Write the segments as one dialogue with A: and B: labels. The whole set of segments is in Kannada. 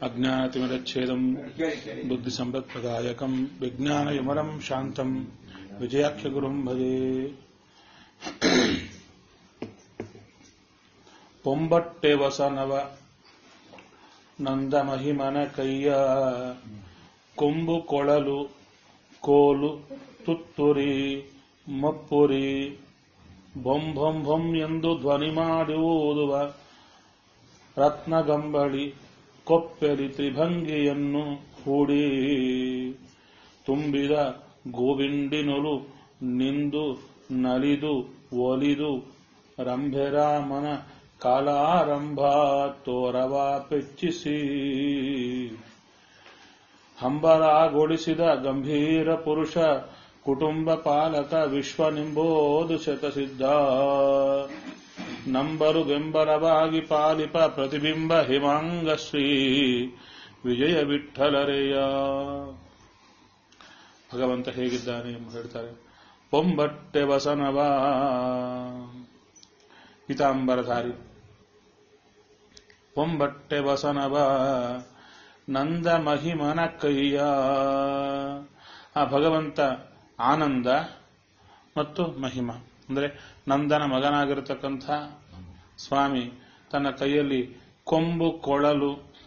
A: अज्ञानतिमिरच्छेदम्
B: ಕೇಳಿ ಕೇಳಿ
A: बुद्धिसम्पत्प्रदायकम् विज्ञानविमलम् शान्तम् विजयाख्यगुरुम् भजे ಪೊಂಬಟ್ಟೆ ವಸನವ ನಂದಮಹಿಮನ ಕೈಯ ಕೊಂಬು ಕೊಳಲು ಕೋಲು ತುತ್ತುರಿ ಮಪ್ಪುರಿ ಬೊಂ ಬೊಂ ಬೊಂ ಎಂದು ಧ್ವನಿ ಮಾಡಿ ಓದುವ ರತ್ನಗಂಬಳಿ ಕೊಪ್ಪೆಲಿ ತ್ರಿಭಂಗಿಯನ್ನು ಹೂಡಿ ತುಂಬಿದ ಗೋವಿಂಡಿನೊಲು ನಿಂದು ನಲಿದು ಒಲಿದು ರಂಭೆರಾಮನ ಕಾಲಾರಂಭ ತೋರವ ಪೆಚ್ಚಿಸಿ ಹಂಬರಗೊಳಿಸಿದ ಗಂಭೀರ ಪುರುಷ ಕುಟುಂಬ ಪಾಲಕ ವಿಶ್ವ ನಿಂಬೋದು ಶತಸಿದ್ಧ ನಂಬರು ಬೆಂಬರವಾಗಿ ಪಾಲಿಪ ಪ್ರತಿಬಿಂಬ ಹಿಮಾಂಗ ಶ್ರೀ ವಿಜಯ ವಿಠಲರೆಯ ಭಗವಂತ ಹೇಗಿದ್ದಾನೆ ಎಂದು ಹೇಳ್ತಾರೆ ಪೊಂಬಟ್ಟೆ ವಸನವ ಪೀತಾಂಬರಧಾರಿ ಪೊಂಬಟ್ಟೆ ವಸನವ ನಂದ ಮಹಿಮನ ಕೈಯ ಆ ಭಗವಂತ ಆನಂದ ಮತ್ತು ಮಹಿಮ ಅಂದರೆ ನಂದನ ಮಗನಾಗಿರತಕ್ಕಂಥ ಸ್ವಾಮಿ ತನ್ನ ಕೈಯಲ್ಲಿ ಕೊಂಬು ಕೊಳಲು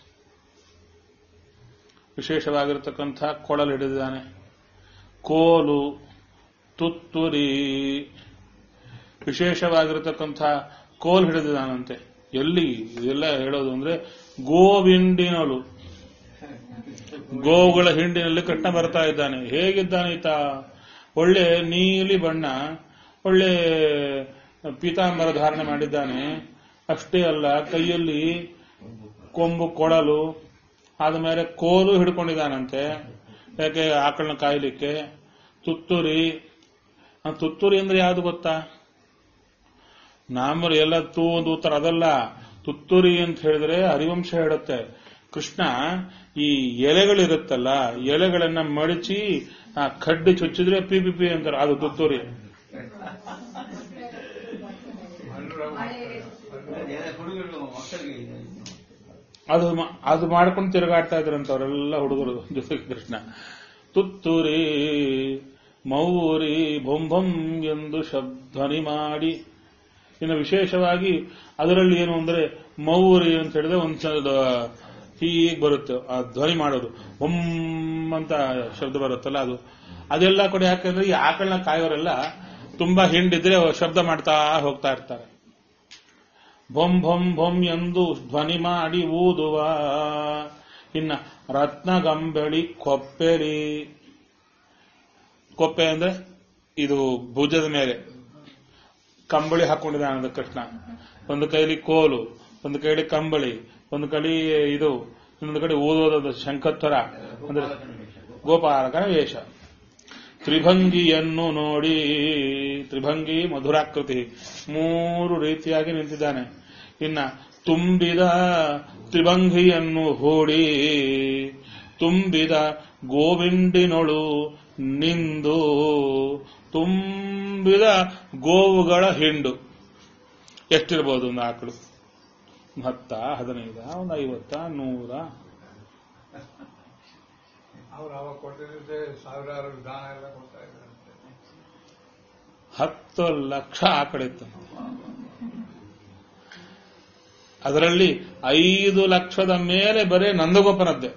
A: ವಿಶೇಷವಾಗಿರತಕ್ಕಂಥ ಕೊಳಲು ಹಿಡಿದಿದ್ದಾನೆ ಕೋಲು ತುತ್ತುರಿ ವಿಶೇಷವಾಗಿರತಕ್ಕಂಥ ಕೋಲ್ ಹಿಡಿದಿದ್ದಾನಂತೆ ಎಲ್ಲಿ ಇದೆಲ್ಲ ಹೇಳೋದು ಅಂದ್ರೆ ಗೋವಿಂಡಿನಲು ಗೋವುಗಳ ಹಿಂಡಿನಲ್ಲಿ ಕೃಷ್ಣ ಬರ್ತಾ ಇದ್ದಾನೆ ಹೇಗಿದ್ದಾನೆ ಈತ ಒಳ್ಳೆ ನೀಲಿ ಬಣ್ಣ ಒಳ್ಳೆ ಪೀತಾಂಬರ ಧಾರಣೆ ಮಾಡಿದ್ದಾನೆ ಅಷ್ಟೇ ಅಲ್ಲ ಕೈಯಲ್ಲಿ ಕೊಂಬು ಕೊಳಲು ಆದ್ಮೇಲೆ ಕೋಲು ಹಿಡ್ಕೊಂಡಿದ್ದಾನಂತೆ ಯಾಕೆ ಆಕಳನ್ನ ಕಾಯ್ಲಿಕ್ಕೆ ತುತ್ತೂರಿ ಆ ತುತ್ತೂರಿ ಅಂದ್ರೆ ಯಾವುದು ಗೊತ್ತಾ ನಾಮರು ಎಲ್ಲ ತೂ ಒಂದು ಉತ್ತರ ಅದಲ್ಲ ತುತ್ತೂರಿ ಅಂತ ಹೇಳಿದ್ರೆ ಹರಿವಂಶ ಹೇಳುತ್ತೆ ಕೃಷ್ಣ ಈ ಎಲೆಗಳಿರುತ್ತಲ್ಲ ಎಲೆಗಳನ್ನ ಮಡಚಿ ಆ ಕಡ್ಡಿ ಚುಚ್ಚಿದ್ರೆ ಪಿ ಪಿ ಪಿ ಅಂತಾರೆ ಅದು ತುತ್ತೂರಿ
B: ಎಲ್ಲ ಹುಡುಗರು ಮಕ್ಕಳಿಗೆ ಇದೆ.
A: ಅದು ಮ- ಅದು ಮಾಡ್ಕೊಂಡು ತಿರುಗಾಡ್ತಾ ಇದ್ರಂತ ಅವರೆಲ್ಲ ಹುಡುಗರು ಜೊತೆಗೆ ಕೃಷ್ಣ ತುತ್ತೂರಿ ಮೌರಿ ಬೊಂ ಬೊಂ ಎಂದು ಶಬ್ಧ್ವನಿ ಮಾಡಿ ಇನ್ನು ವಿಶೇಷವಾಗಿ ಅದರಲ್ಲಿ ಏನು ಅಂದ್ರೆ ಮೌರಿ ಅಂತ ಹೇಳಿದ್ರೆ ಒಂದು ಹೀಗೆ ಬರುತ್ತೆ ಆ ಧ್ವನಿ ಮಾಡೋದು ಒಮ್ ಅಂತ ಶಬ್ದ ಬರುತ್ತಲ್ಲ ಅದು ಅದೆಲ್ಲ ಕೂಡ ಯಾಕಂದ್ರೆ ಈ ಆಕಳನ್ನ ಕಾಯೋರೆಲ್ಲ ತುಂಬಾ ಹಿಂಡಿದ್ರೆ ಶಬ್ದ ಮಾಡ್ತಾ ಹೋಗ್ತಾ ಇರ್ತಾರೆ ಬೊಂ ಬೊಂ ಬೊಂ ಎಂದು ಧ್ವನಿ ಮಾಡಿ ಊದುವ ಇನ್ನ ರತ್ನಗಂಬಳಿ ಕೊಪ್ಪೆರಿ ಕೊಪ್ಪೆ ಅಂದ್ರೆ ಇದು ಭುಜದ ಮೇಲೆ ಕಂಬಳಿ ಹಾಕೊಂಡಿದ್ದಾನೆ ಕೃಷ್ಣ ಒಂದು ಕೈಲಿ ಕೋಲು ಒಂದು ಕೈಲಿ ಕಂಬಳಿ ಒಂದು ಕಡೆ ಇದು ಇನ್ನೊಂದು ಕಡೆ ಊದೋದ ಶಂಖತ್ವರ ಅಂದ್ರೆ ಗೋಪಾಲಕನ ವೇಷ ತ್ರಿಭಂಗಿಯನ್ನು ನೋಡಿ ತ್ರಿಭಂಗಿ ಮಧುರಾಕೃತಿ ಮೂರು ರೀತಿಯಾಗಿ ನಿಂತಿದ್ದಾನೆ ಇನ್ನ ತುಂಬಿದ ತ್ರಿಭಂಗಿಯನ್ನು ಹೂಡಿ ತುಂಬಿದ ಗೋವಿಂಡಿನೊಳು ನಿಂದು ತುಂಬಿದ ಗೋವುಗಳ ಹಿಂಡು ಎಷ್ಟಿರ್ಬೋದು ಒಂದು ಆಕಳು ಒಂದು ಹತ್ತ ಹದಿನೈದ ಒಂದು ಐವತ್ತ ನೂರ
C: ಅವ್ರು ಅವಾಗ ಕೊಟ್ಟಿದ್ದೆ ಸಾವಿರಾರು ದಾನ ಎಲ್ಲ ಕೊಡ್ತಾ ಇದ್ರಂತೆ
A: ಹತ್ತು ಲಕ್ಷ ಆಕಳಿತ್ತು ಅದರಲ್ಲಿ ಐದು ಲಕ್ಷದ ಮೇಲೆ ಬರೀ ನಂದಗೋಪನದ್ದೇ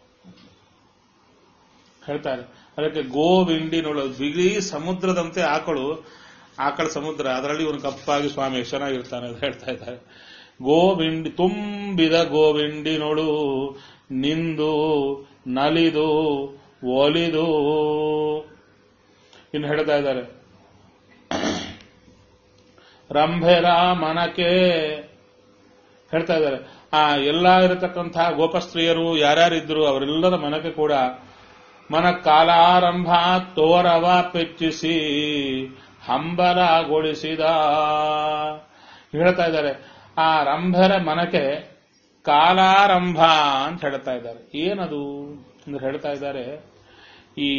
A: ಹೇಳ್ತಾರೆ ಅದಕ್ಕೆ ಗೋವಿಂಡಿನೊಳು ಬಿಳಿ ಸಮುದ್ರದಂತೆ ಆಕಳು ಆಕಳ ಸಮುದ್ರ ಅದರಲ್ಲಿ ಇವನು ಕಪ್ಪಾಗಿ ಸ್ವಾಮಿ ಎಷ್ಟು ಚೆನ್ನಾಗಿರ್ತಾನೆ ಅಂತ ಹೇಳ್ತಾ ಇದ್ದಾರೆ ಗೋವಿಂಡಿ ತುಂಬಿದ ಗೋವಿಂಡಿನೊಳು ನಿಂದು ನಲಿದು ಒಲಿದು ಇನ್ನು ಹೇಳ್ತಾ ಇದ್ದಾರೆ ರಂಭೆರ ಮನಕ್ಕೆ ಹೇಳ್ತಾ ಇದ್ದಾರೆ ಆ ಎಲ್ಲ ಇರತಕ್ಕಂತಹ ಗೋಪಸ್ತ್ರೀಯರು ಯಾರ್ಯಾರಿದ್ರು ಅವರೆಲ್ಲರ ಮನಕ್ಕೆ ಕೂಡ ಮನ ಕಾಲಾರಂಭ ತೋರವ ಪೆಚ್ಚಿಸಿ ಹಂಬಲಗೊಳಿಸಿದ ಹೇಳ್ತಾ ಇದ್ದಾರೆ ಆ ರಂಭರ ಮನಕ್ಕೆ ಕಾಲಾರಂಭ ಅಂತ ಹೇಳ್ತಾ ಇದ್ದಾರೆ ಏನದು ಅಂದ್ರೆ ಹೇಳ್ತಾ ಇದ್ದಾರೆ ಈ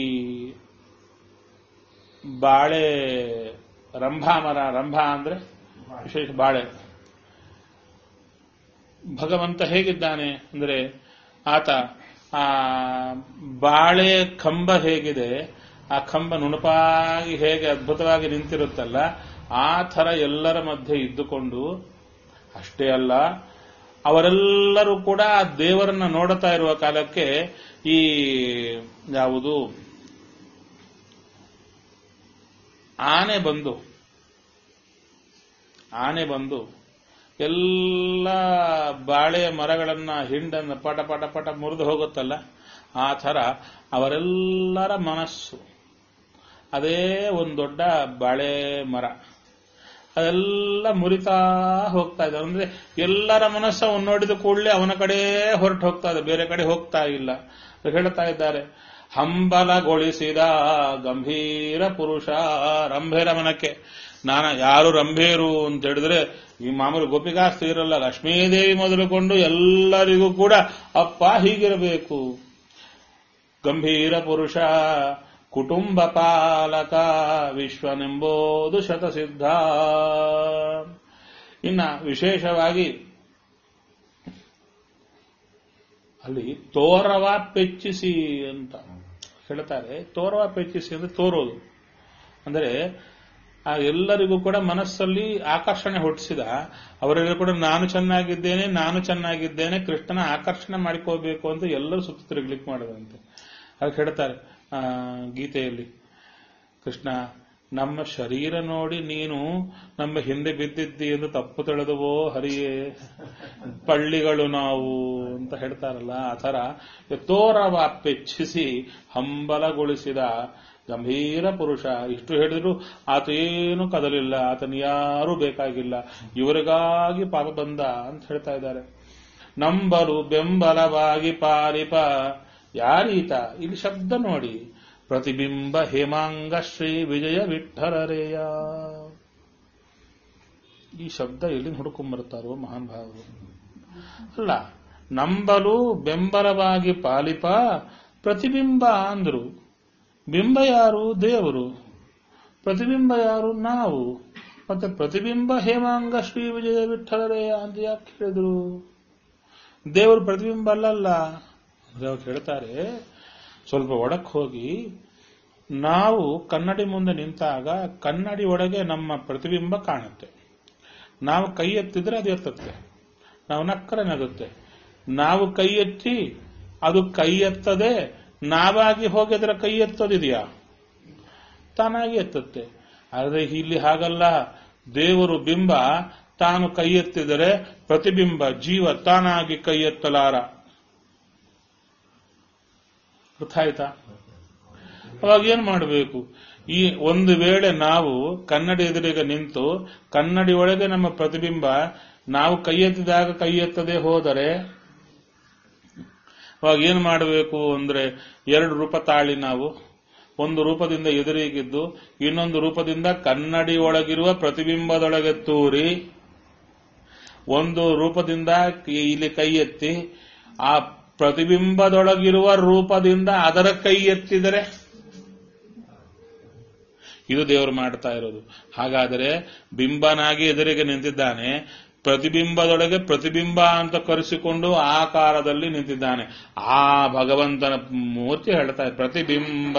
A: ಬಾಳೆ ರಂಭಾ ಮರ ರಂಭಾ ಅಂದ್ರೆ ವಿಶೇಷ ಬಾಳೆ ಭಗವಂತ ಹೇಗಿದ್ದಾನೆ ಅಂದ್ರೆ ಆತ ಆ ಬಾಳೆ ಕಂಬ ಹೇಗಿದೆ ಆ ಕಂಬ ನುಣುಪಾಗಿ ಹೇಗೆ ಅದ್ಭುತವಾಗಿ ನಿಂತಿರುತ್ತಲ್ಲ ಆ ಥರ ಎಲ್ಲರ ಮಧ್ಯೆ ಇದ್ದುಕೊಂಡು ಅಷ್ಟೇ ಅಲ್ಲ ಅವರೆಲ್ಲರೂ ಕೂಡ ಆ ದೇವರನ್ನ ನೋಡುತ್ತಾ ಇರುವ ಕಾಲಕ್ಕೆ ಈ ಯಾವುದು ಆನೆ ಬಂದು ಆನೆ ಬಂದು ಎಲ್ಲ ಬಾಳೆಯ ಮರಗಳನ್ನ ಹಿಂಡನ್ನ ಪಟ ಪಟ ಪಟ ಮುರಿದು ಹೋಗುತ್ತಲ್ಲ ಆ ಥರ ಅವರೆಲ್ಲರ ಮನಸ್ಸು ಅದೇ ಒಂದು ದೊಡ್ಡ ಬಾಳೆ ಮರ ಅದೆಲ್ಲ ಮುರಿತಾ ಹೋಗ್ತಾ ಇದೆ ಅಂದ್ರೆ ಎಲ್ಲರ ಮನಸ್ಸು ಅವನು ನೋಡಿದ ಕೂಡಲೇ ಅವನ ಕಡೆ ಹೊರಟು ಹೋಗ್ತಾ ಇದೆ ಬೇರೆ ಕಡೆ ಹೋಗ್ತಾ ಇಲ್ಲ ಹೇಳ್ತಾ ಇದ್ದಾರೆ ಹಂಬಲಗೊಳಿಸಿದ ಗಂಭೀರ ಪುರುಷ ರಂಭೆ ರಮನಕ್ಕೆ ನಾನ ಯಾರು ರಂಭೇರು ಅಂತ ಹೇಳಿದ್ರೆ ಈ ಮಾಮೂಲು ಗೋಪಿಕಾಸ್ತಿ ಇರಲ್ಲ ಲಕ್ಷ್ಮೀದೇವಿ ಮೊದಲುಕೊಂಡು ಎಲ್ಲರಿಗೂ ಕೂಡ ಅಪ್ಪ ಹೀಗಿರಬೇಕು ಗಂಭೀರ ಪುರುಷ ಕುಟುಂಬ ಪಾಲಕ ವಿಶ್ವನೆಂಬುದು ಶತಸಿದ್ಧ ಇನ್ನ ವಿಶೇಷವಾಗಿ ಅಲ್ಲಿ ತೋರವ ಪೆಚ್ಚಿಸಿ ಅಂತ ಹೇಳ್ತಾರೆ ತೋರವ ಪೆಚ್ಚಿಸಿ ಅಂದ್ರೆ ತೋರೋದು ಅಂದರೆ ಆ ಎಲ್ಲರಿಗೂ ಕೂಡ ಮನಸ್ಸಲ್ಲಿ ಆಕರ್ಷಣೆ ಹುಟ್ಟಿಸಿದ ಅವರೆಲ್ಲರೂ ಕೂಡ ನಾನು ಚೆನ್ನಾಗಿದ್ದೇನೆ ನಾನು ಚೆನ್ನಾಗಿದ್ದೇನೆ ಕೃಷ್ಣನ ಆಕರ್ಷಣೆ ಮಾಡಿಕೋಬೇಕು ಅಂತ ಎಲ್ಲರೂ ಸುತ್ತ ತಿರುಗ್ಲಿಕ್ಕೆ ಮಾಡಿದಂತೆ ಅದಕ್ಕೆ ಹೇಳ್ತಾರೆ ಆ, ಗೀತೆಯಲ್ಲಿ ಕೃಷ್ಣ ನಮ್ಮ ಶರೀರ ನೋಡಿ ನೀನು ನಮ್ಮ ಹಿಂದೆ ಬಿದ್ದಿದ್ದಿ ಎಂದು ತಪ್ಪು ತಿಳಿದುವೋ ಹರಿಯೇ ಪಳ್ಳಿಗಳು ನಾವು ಅಂತ ಹೇಳ್ತಾರಲ್ಲ ಆ ಥರ ತೋರವ ಪೆಚ್ಚಿಸಿ ಹಂಬಲಗೊಳಿಸಿದ ಗಂಭೀರ ಪುರುಷ ಇಷ್ಟು ಹೇಳಿದ್ರು ಆತ ಏನು ಕದಲಿಲ್ಲ ಆತನ ಯಾರೂ ಬೇಕಾಗಿಲ್ಲ ಇವರಿಗಾಗಿ ಪಾಪ ಬಂದ ಅಂತ ಹೇಳ್ತಾ ಇದ್ದಾರೆ ನಂಬಲು ಬೆಂಬಲವಾಗಿ ಪಾರಿಪ ಯಾರೀತ ಇಲ್ಲಿ ಶಬ್ದ ನೋಡಿ ಪ್ರತಿಬಿಂಬ ಹೇಮಾಂಗ ಶ್ರೀ ವಿಜಯ ವಿಠಲರೇಯ ಈ ಶಬ್ದ ಎಲ್ಲಿಂದ ಹುಡುಕೊಂಡ್ಬರ್ತಾರೋ ಮಹಾನ್ ಭಾವರು ಅಲ್ಲ ನಂಬಲು ಬೆಂಬಲವಾಗಿ ಪಾಲಿಪ ಪ್ರತಿಬಿಂಬ ಅಂದ್ರು ಬಿಂಬ ಯಾರು ದೇವರು ಪ್ರತಿಬಿಂಬ ಯಾರು ನಾವು ಮತ್ತೆ ಪ್ರತಿಬಿಂಬ ಹೇಮಾಂಗ ಶ್ರೀ ವಿಜಯ ವಿಠಲರೇಯ ಅಂತ ಯಾಕೆ ಹೇಳಿದ್ರು ದೇವರು ಪ್ರತಿಬಿಂಬ ಅಲ್ಲಲ್ಲ ಅಂದ್ರೆ ಅವ್ರು ಹೇಳ್ತಾರೆ ಸ್ವಲ್ಪ ಒಳಕ್ಕೆ ಹೋಗಿ ನಾವು ಕನ್ನಡಿ ಮುಂದೆ ನಿಂತಾಗ ಕನ್ನಡಿ ಒಳಗೆ ನಮ್ಮ ಪ್ರತಿಬಿಂಬ ಕಾಣುತ್ತೆ ನಾವು ಕೈ ಎತ್ತಿದ್ರೆ ಅದು ಎತ್ತುತ್ತೆ ನಾವು ನಕ್ಕರೆ ನಗುತ್ತೆ ನಾವು ಕೈ ಎತ್ತಿ ಅದು ಕೈ ಎತ್ತದೆ ನಾವಾಗಿ ಹೋಗಿ ಅದರ ಕೈ ಎತ್ತೋದಿದೆಯಾ ತಾನಾಗಿ ಎತ್ತುತ್ತೆ ಆದರೆ ಇಲ್ಲಿ ಹಾಗಲ್ಲ ದೇವರು ಬಿಂಬ ತಾನು ಕೈ ಎತ್ತಿದರೆ ಪ್ರತಿಬಿಂಬ ಜೀವ ತಾನಾಗಿ ಕೈ ಎತ್ತಲಾರ ಅರ್ಥ ಆಯ್ತಾ ಅವಾಗ ಏನ್ ಮಾಡಬೇಕು ಈ ಒಂದು ವೇಳೆ ನಾವು ಕನ್ನಡಿ ಎದುರಿಗೆ ನಿಂತು ಕನ್ನಡಿ ಒಳಗೆ ನಮ್ಮ ಪ್ರತಿಬಿಂಬ ನಾವು ಕೈ ಎತ್ತಿದಾಗ ಕೈ ಎತ್ತದೇ ಹೋದರೆ ಅವಾಗ ಏನ್ ಮಾಡಬೇಕು ಅಂದ್ರೆ ಎರಡು ರೂಪ ತಾಳಿ ನಾವು ಒಂದು ರೂಪದಿಂದ ಎದುರಿಗಿದ್ದು ಇನ್ನೊಂದು ರೂಪದಿಂದ ಕನ್ನಡಿ ಒಳಗಿರುವ ಪ್ರತಿಬಿಂಬದೊಳಗೆ ತೂರಿ ಒಂದು ರೂಪದಿಂದ ಇಲ್ಲಿ ಕೈ ಎತ್ತಿ ಆ ಪ್ರತಿಬಿಂಬದೊಳಗಿರುವ ರೂಪದಿಂದ ಅದರ ಕೈ ಎತ್ತಿದರೆ ಇದು ದೇವರು ಮಾಡ್ತಾ ಇರೋದು ಹಾಗಾದರೆ ಬಿಂಬನಾಗಿ ಎದುರಿಗೆ ನಿಂತಿದ್ದಾನೆ ಪ್ರತಿಬಿಂಬದೊಳಗೆ ಪ್ರತಿಬಿಂಬ ಅಂತ ಕರೆಸಿಕೊಂಡು ಆಕಾರದಲ್ಲಿ ನಿಂತಿದ್ದಾನೆ ಆ ಭಗವಂತನ ಮೂರ್ತಿ ಹೇಳ್ತಾ ಇದೆ ಪ್ರತಿಬಿಂಬ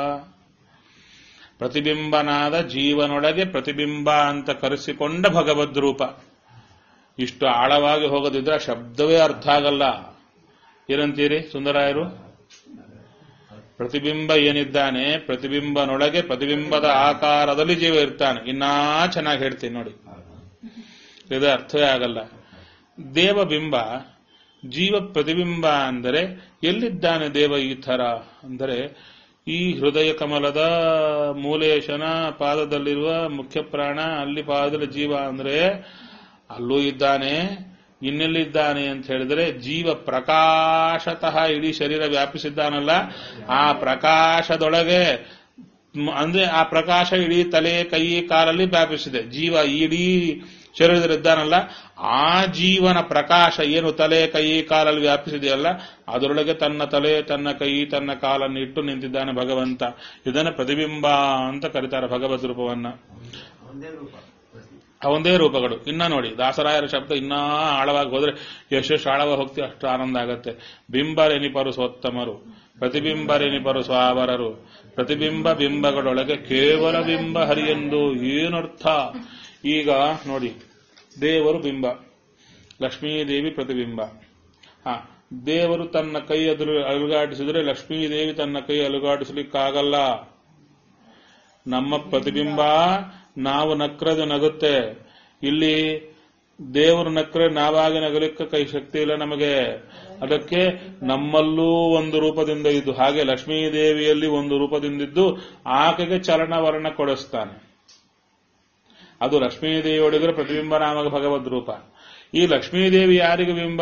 A: ಪ್ರತಿಬಿಂಬನಾದ ಜೀವನೊಳಗೆ ಪ್ರತಿಬಿಂಬ ಅಂತ ಕರೆಸಿಕೊಂಡ ಭಗವದ್ ರೂಪ ಇಷ್ಟು ಆಳವಾಗಿ ಹೋಗದಿದ್ರೆ ಆ ಶಬ್ದವೇ ಅರ್ಥ ಆಗಲ್ಲ ಏನಂತೀರಿ ಸುಂದರಾಯರು ಪ್ರತಿಬಿಂಬ ಏನಿದ್ದಾನೆ ಪ್ರತಿಬಿಂಬನೊಳಗೆ ಪ್ರತಿಬಿಂಬದ ಆಕಾರದಲ್ಲಿ ಜೀವ ಇರ್ತಾನೆ ಇನ್ನಾ ಚೆನ್ನಾಗಿ ಹೇಳ್ತೀನಿ ನೋಡಿ ಇದು ಅರ್ಥವೇ ಆಗಲ್ಲ ದೇವಬಿಂಬ ಜೀವ ಪ್ರತಿಬಿಂಬ ಅಂದರೆ ಎಲ್ಲಿದ್ದಾನೆ ದೇವ ಈ ಥರ ಅಂದರೆ ಈ ಹೃದಯ ಕಮಲದ ಮೂಲೇಶನ ಪಾದದಲ್ಲಿರುವ ಮುಖ್ಯ ಪ್ರಾಣ ಅಲ್ಲಿ ಪಾದದಲ್ಲಿ ಜೀವ ಅಂದ್ರೆ ಅಲ್ಲೂ ಇದ್ದಾನೆ ಇನ್ನೆಲ್ಲಿದ್ದಾನೆ ಅಂತ ಹೇಳಿದ್ರೆ ಜೀವ ಪ್ರಕಾಶತಃ ಇಡೀ ಶರೀರ ವ್ಯಾಪಿಸಿದ್ದಾನಲ್ಲ ಆ ಪ್ರಕಾಶದೊಳಗೆ ಮ್, ಅಂದ್ರೆ ಆ ಪ್ರಕಾಶ ಇಡೀ ತಲೆ ಕೈ ಕಾಲಲ್ಲಿ ವ್ಯಾಪಿಸಿದೆ ಜೀವ ಇಡೀ ಶರೀರದಲ್ಲಿದ್ದಾನಲ್ಲ ಆ ಜೀವನ ಪ್ರಕಾಶ ಏನು ತಲೆ ಕೈ ಕಾಲಲ್ಲಿ ವ್ಯಾಪಿಸಿದೆಯಲ್ಲ ಅದರೊಳಗೆ ತನ್ನ ತಲೆ ತನ್ನ ಕೈ ತನ್ನ ಕಾಲನ್ನು ಇಟ್ಟು ನಿಂತಿದ್ದಾನೆ ಭಗವಂತ ಇದನ್ನ ಪ್ರತಿಬಿಂಬ ಅಂತ ಕರೀತಾರೆ ಭಗವದ್ ರೂಪವನ್ನ
B: ಒಂದೇ ರೂಪ
A: ಆ ಒಂದೇ ರೂಪಗಳು ಇನ್ನ ನೋಡಿ ದಾಸರಾಯರ ಶಬ್ದ ಇನ್ನೂ ಆಳವಾಗಿ ಹೋದ್ರೆ ಎಷ್ಟೆಷ್ಟು ಆಳವಾಗಿ ಹೋಗ್ತೀವಿ ಅಷ್ಟು ಆನಂದ ಆಗತ್ತೆ ಬಿಂಬರೆನಿಪರು ಸ್ವೋತ್ತಮರು ಪ್ರತಿಬಿಂಬರೆನಿಪರು ಸ್ವಾವರರು ಪ್ರತಿಬಿಂಬ ಬಿಂಬಗಳೊಳಗೆ ಕೇವಲ ಬಿಂಬ ಹರಿಯೆಂದು ಏನರ್ಥ ಈಗ ನೋಡಿ ದೇವರು ಬಿಂಬ ಲಕ್ಷ್ಮೀದೇವಿ ಪ್ರತಿಬಿಂಬ ಹ ದೇವರು ತನ್ನ ಕೈ ಅದ್ರ ಅಲುಗಾಡಿಸಿದ್ರೆ ಲಕ್ಷ್ಮೀದೇವಿ ತನ್ನ ಕೈ ಅಲುಗಾಡಿಸ್ಲಿಕ್ಕಾಗಲ್ಲ ನಮ್ಮ ಪ್ರತಿಬಿಂಬ ನಾವು ನಕ್ರದು ನಗುತ್ತೆ ಇಲ್ಲಿ ದೇವರು ನಕ್ರೆ ನಾವಾಗಿ ನಗಲಿಕ್ಕೆ ಕೈ ಶಕ್ತಿ ಇಲ್ಲ ನಮಗೆ ಅದಕ್ಕೆ ನಮ್ಮಲ್ಲೂ ಒಂದು ರೂಪದಿಂದ ಇದ್ದು ಹಾಗೆ ಲಕ್ಷ್ಮೀ ದೇವಿಯಲ್ಲಿ ಒಂದು ರೂಪದಿಂದಿದ್ದು ಆಕೆಗೆ ಚಲನವರ್ಣ ಕೊಡಿಸ್ತಾನೆ ಅದು ಲಕ್ಷ್ಮೀ ದೇವಿಯೊಳಗಿರೋ ಪ್ರತಿಬಿಂಬ ನಾಮಕ ಭಗವದ್ ರೂಪ ಈ ಲಕ್ಷ್ಮೀದೇವಿ ಯಾರಿಗೆ ಬಿಂಬ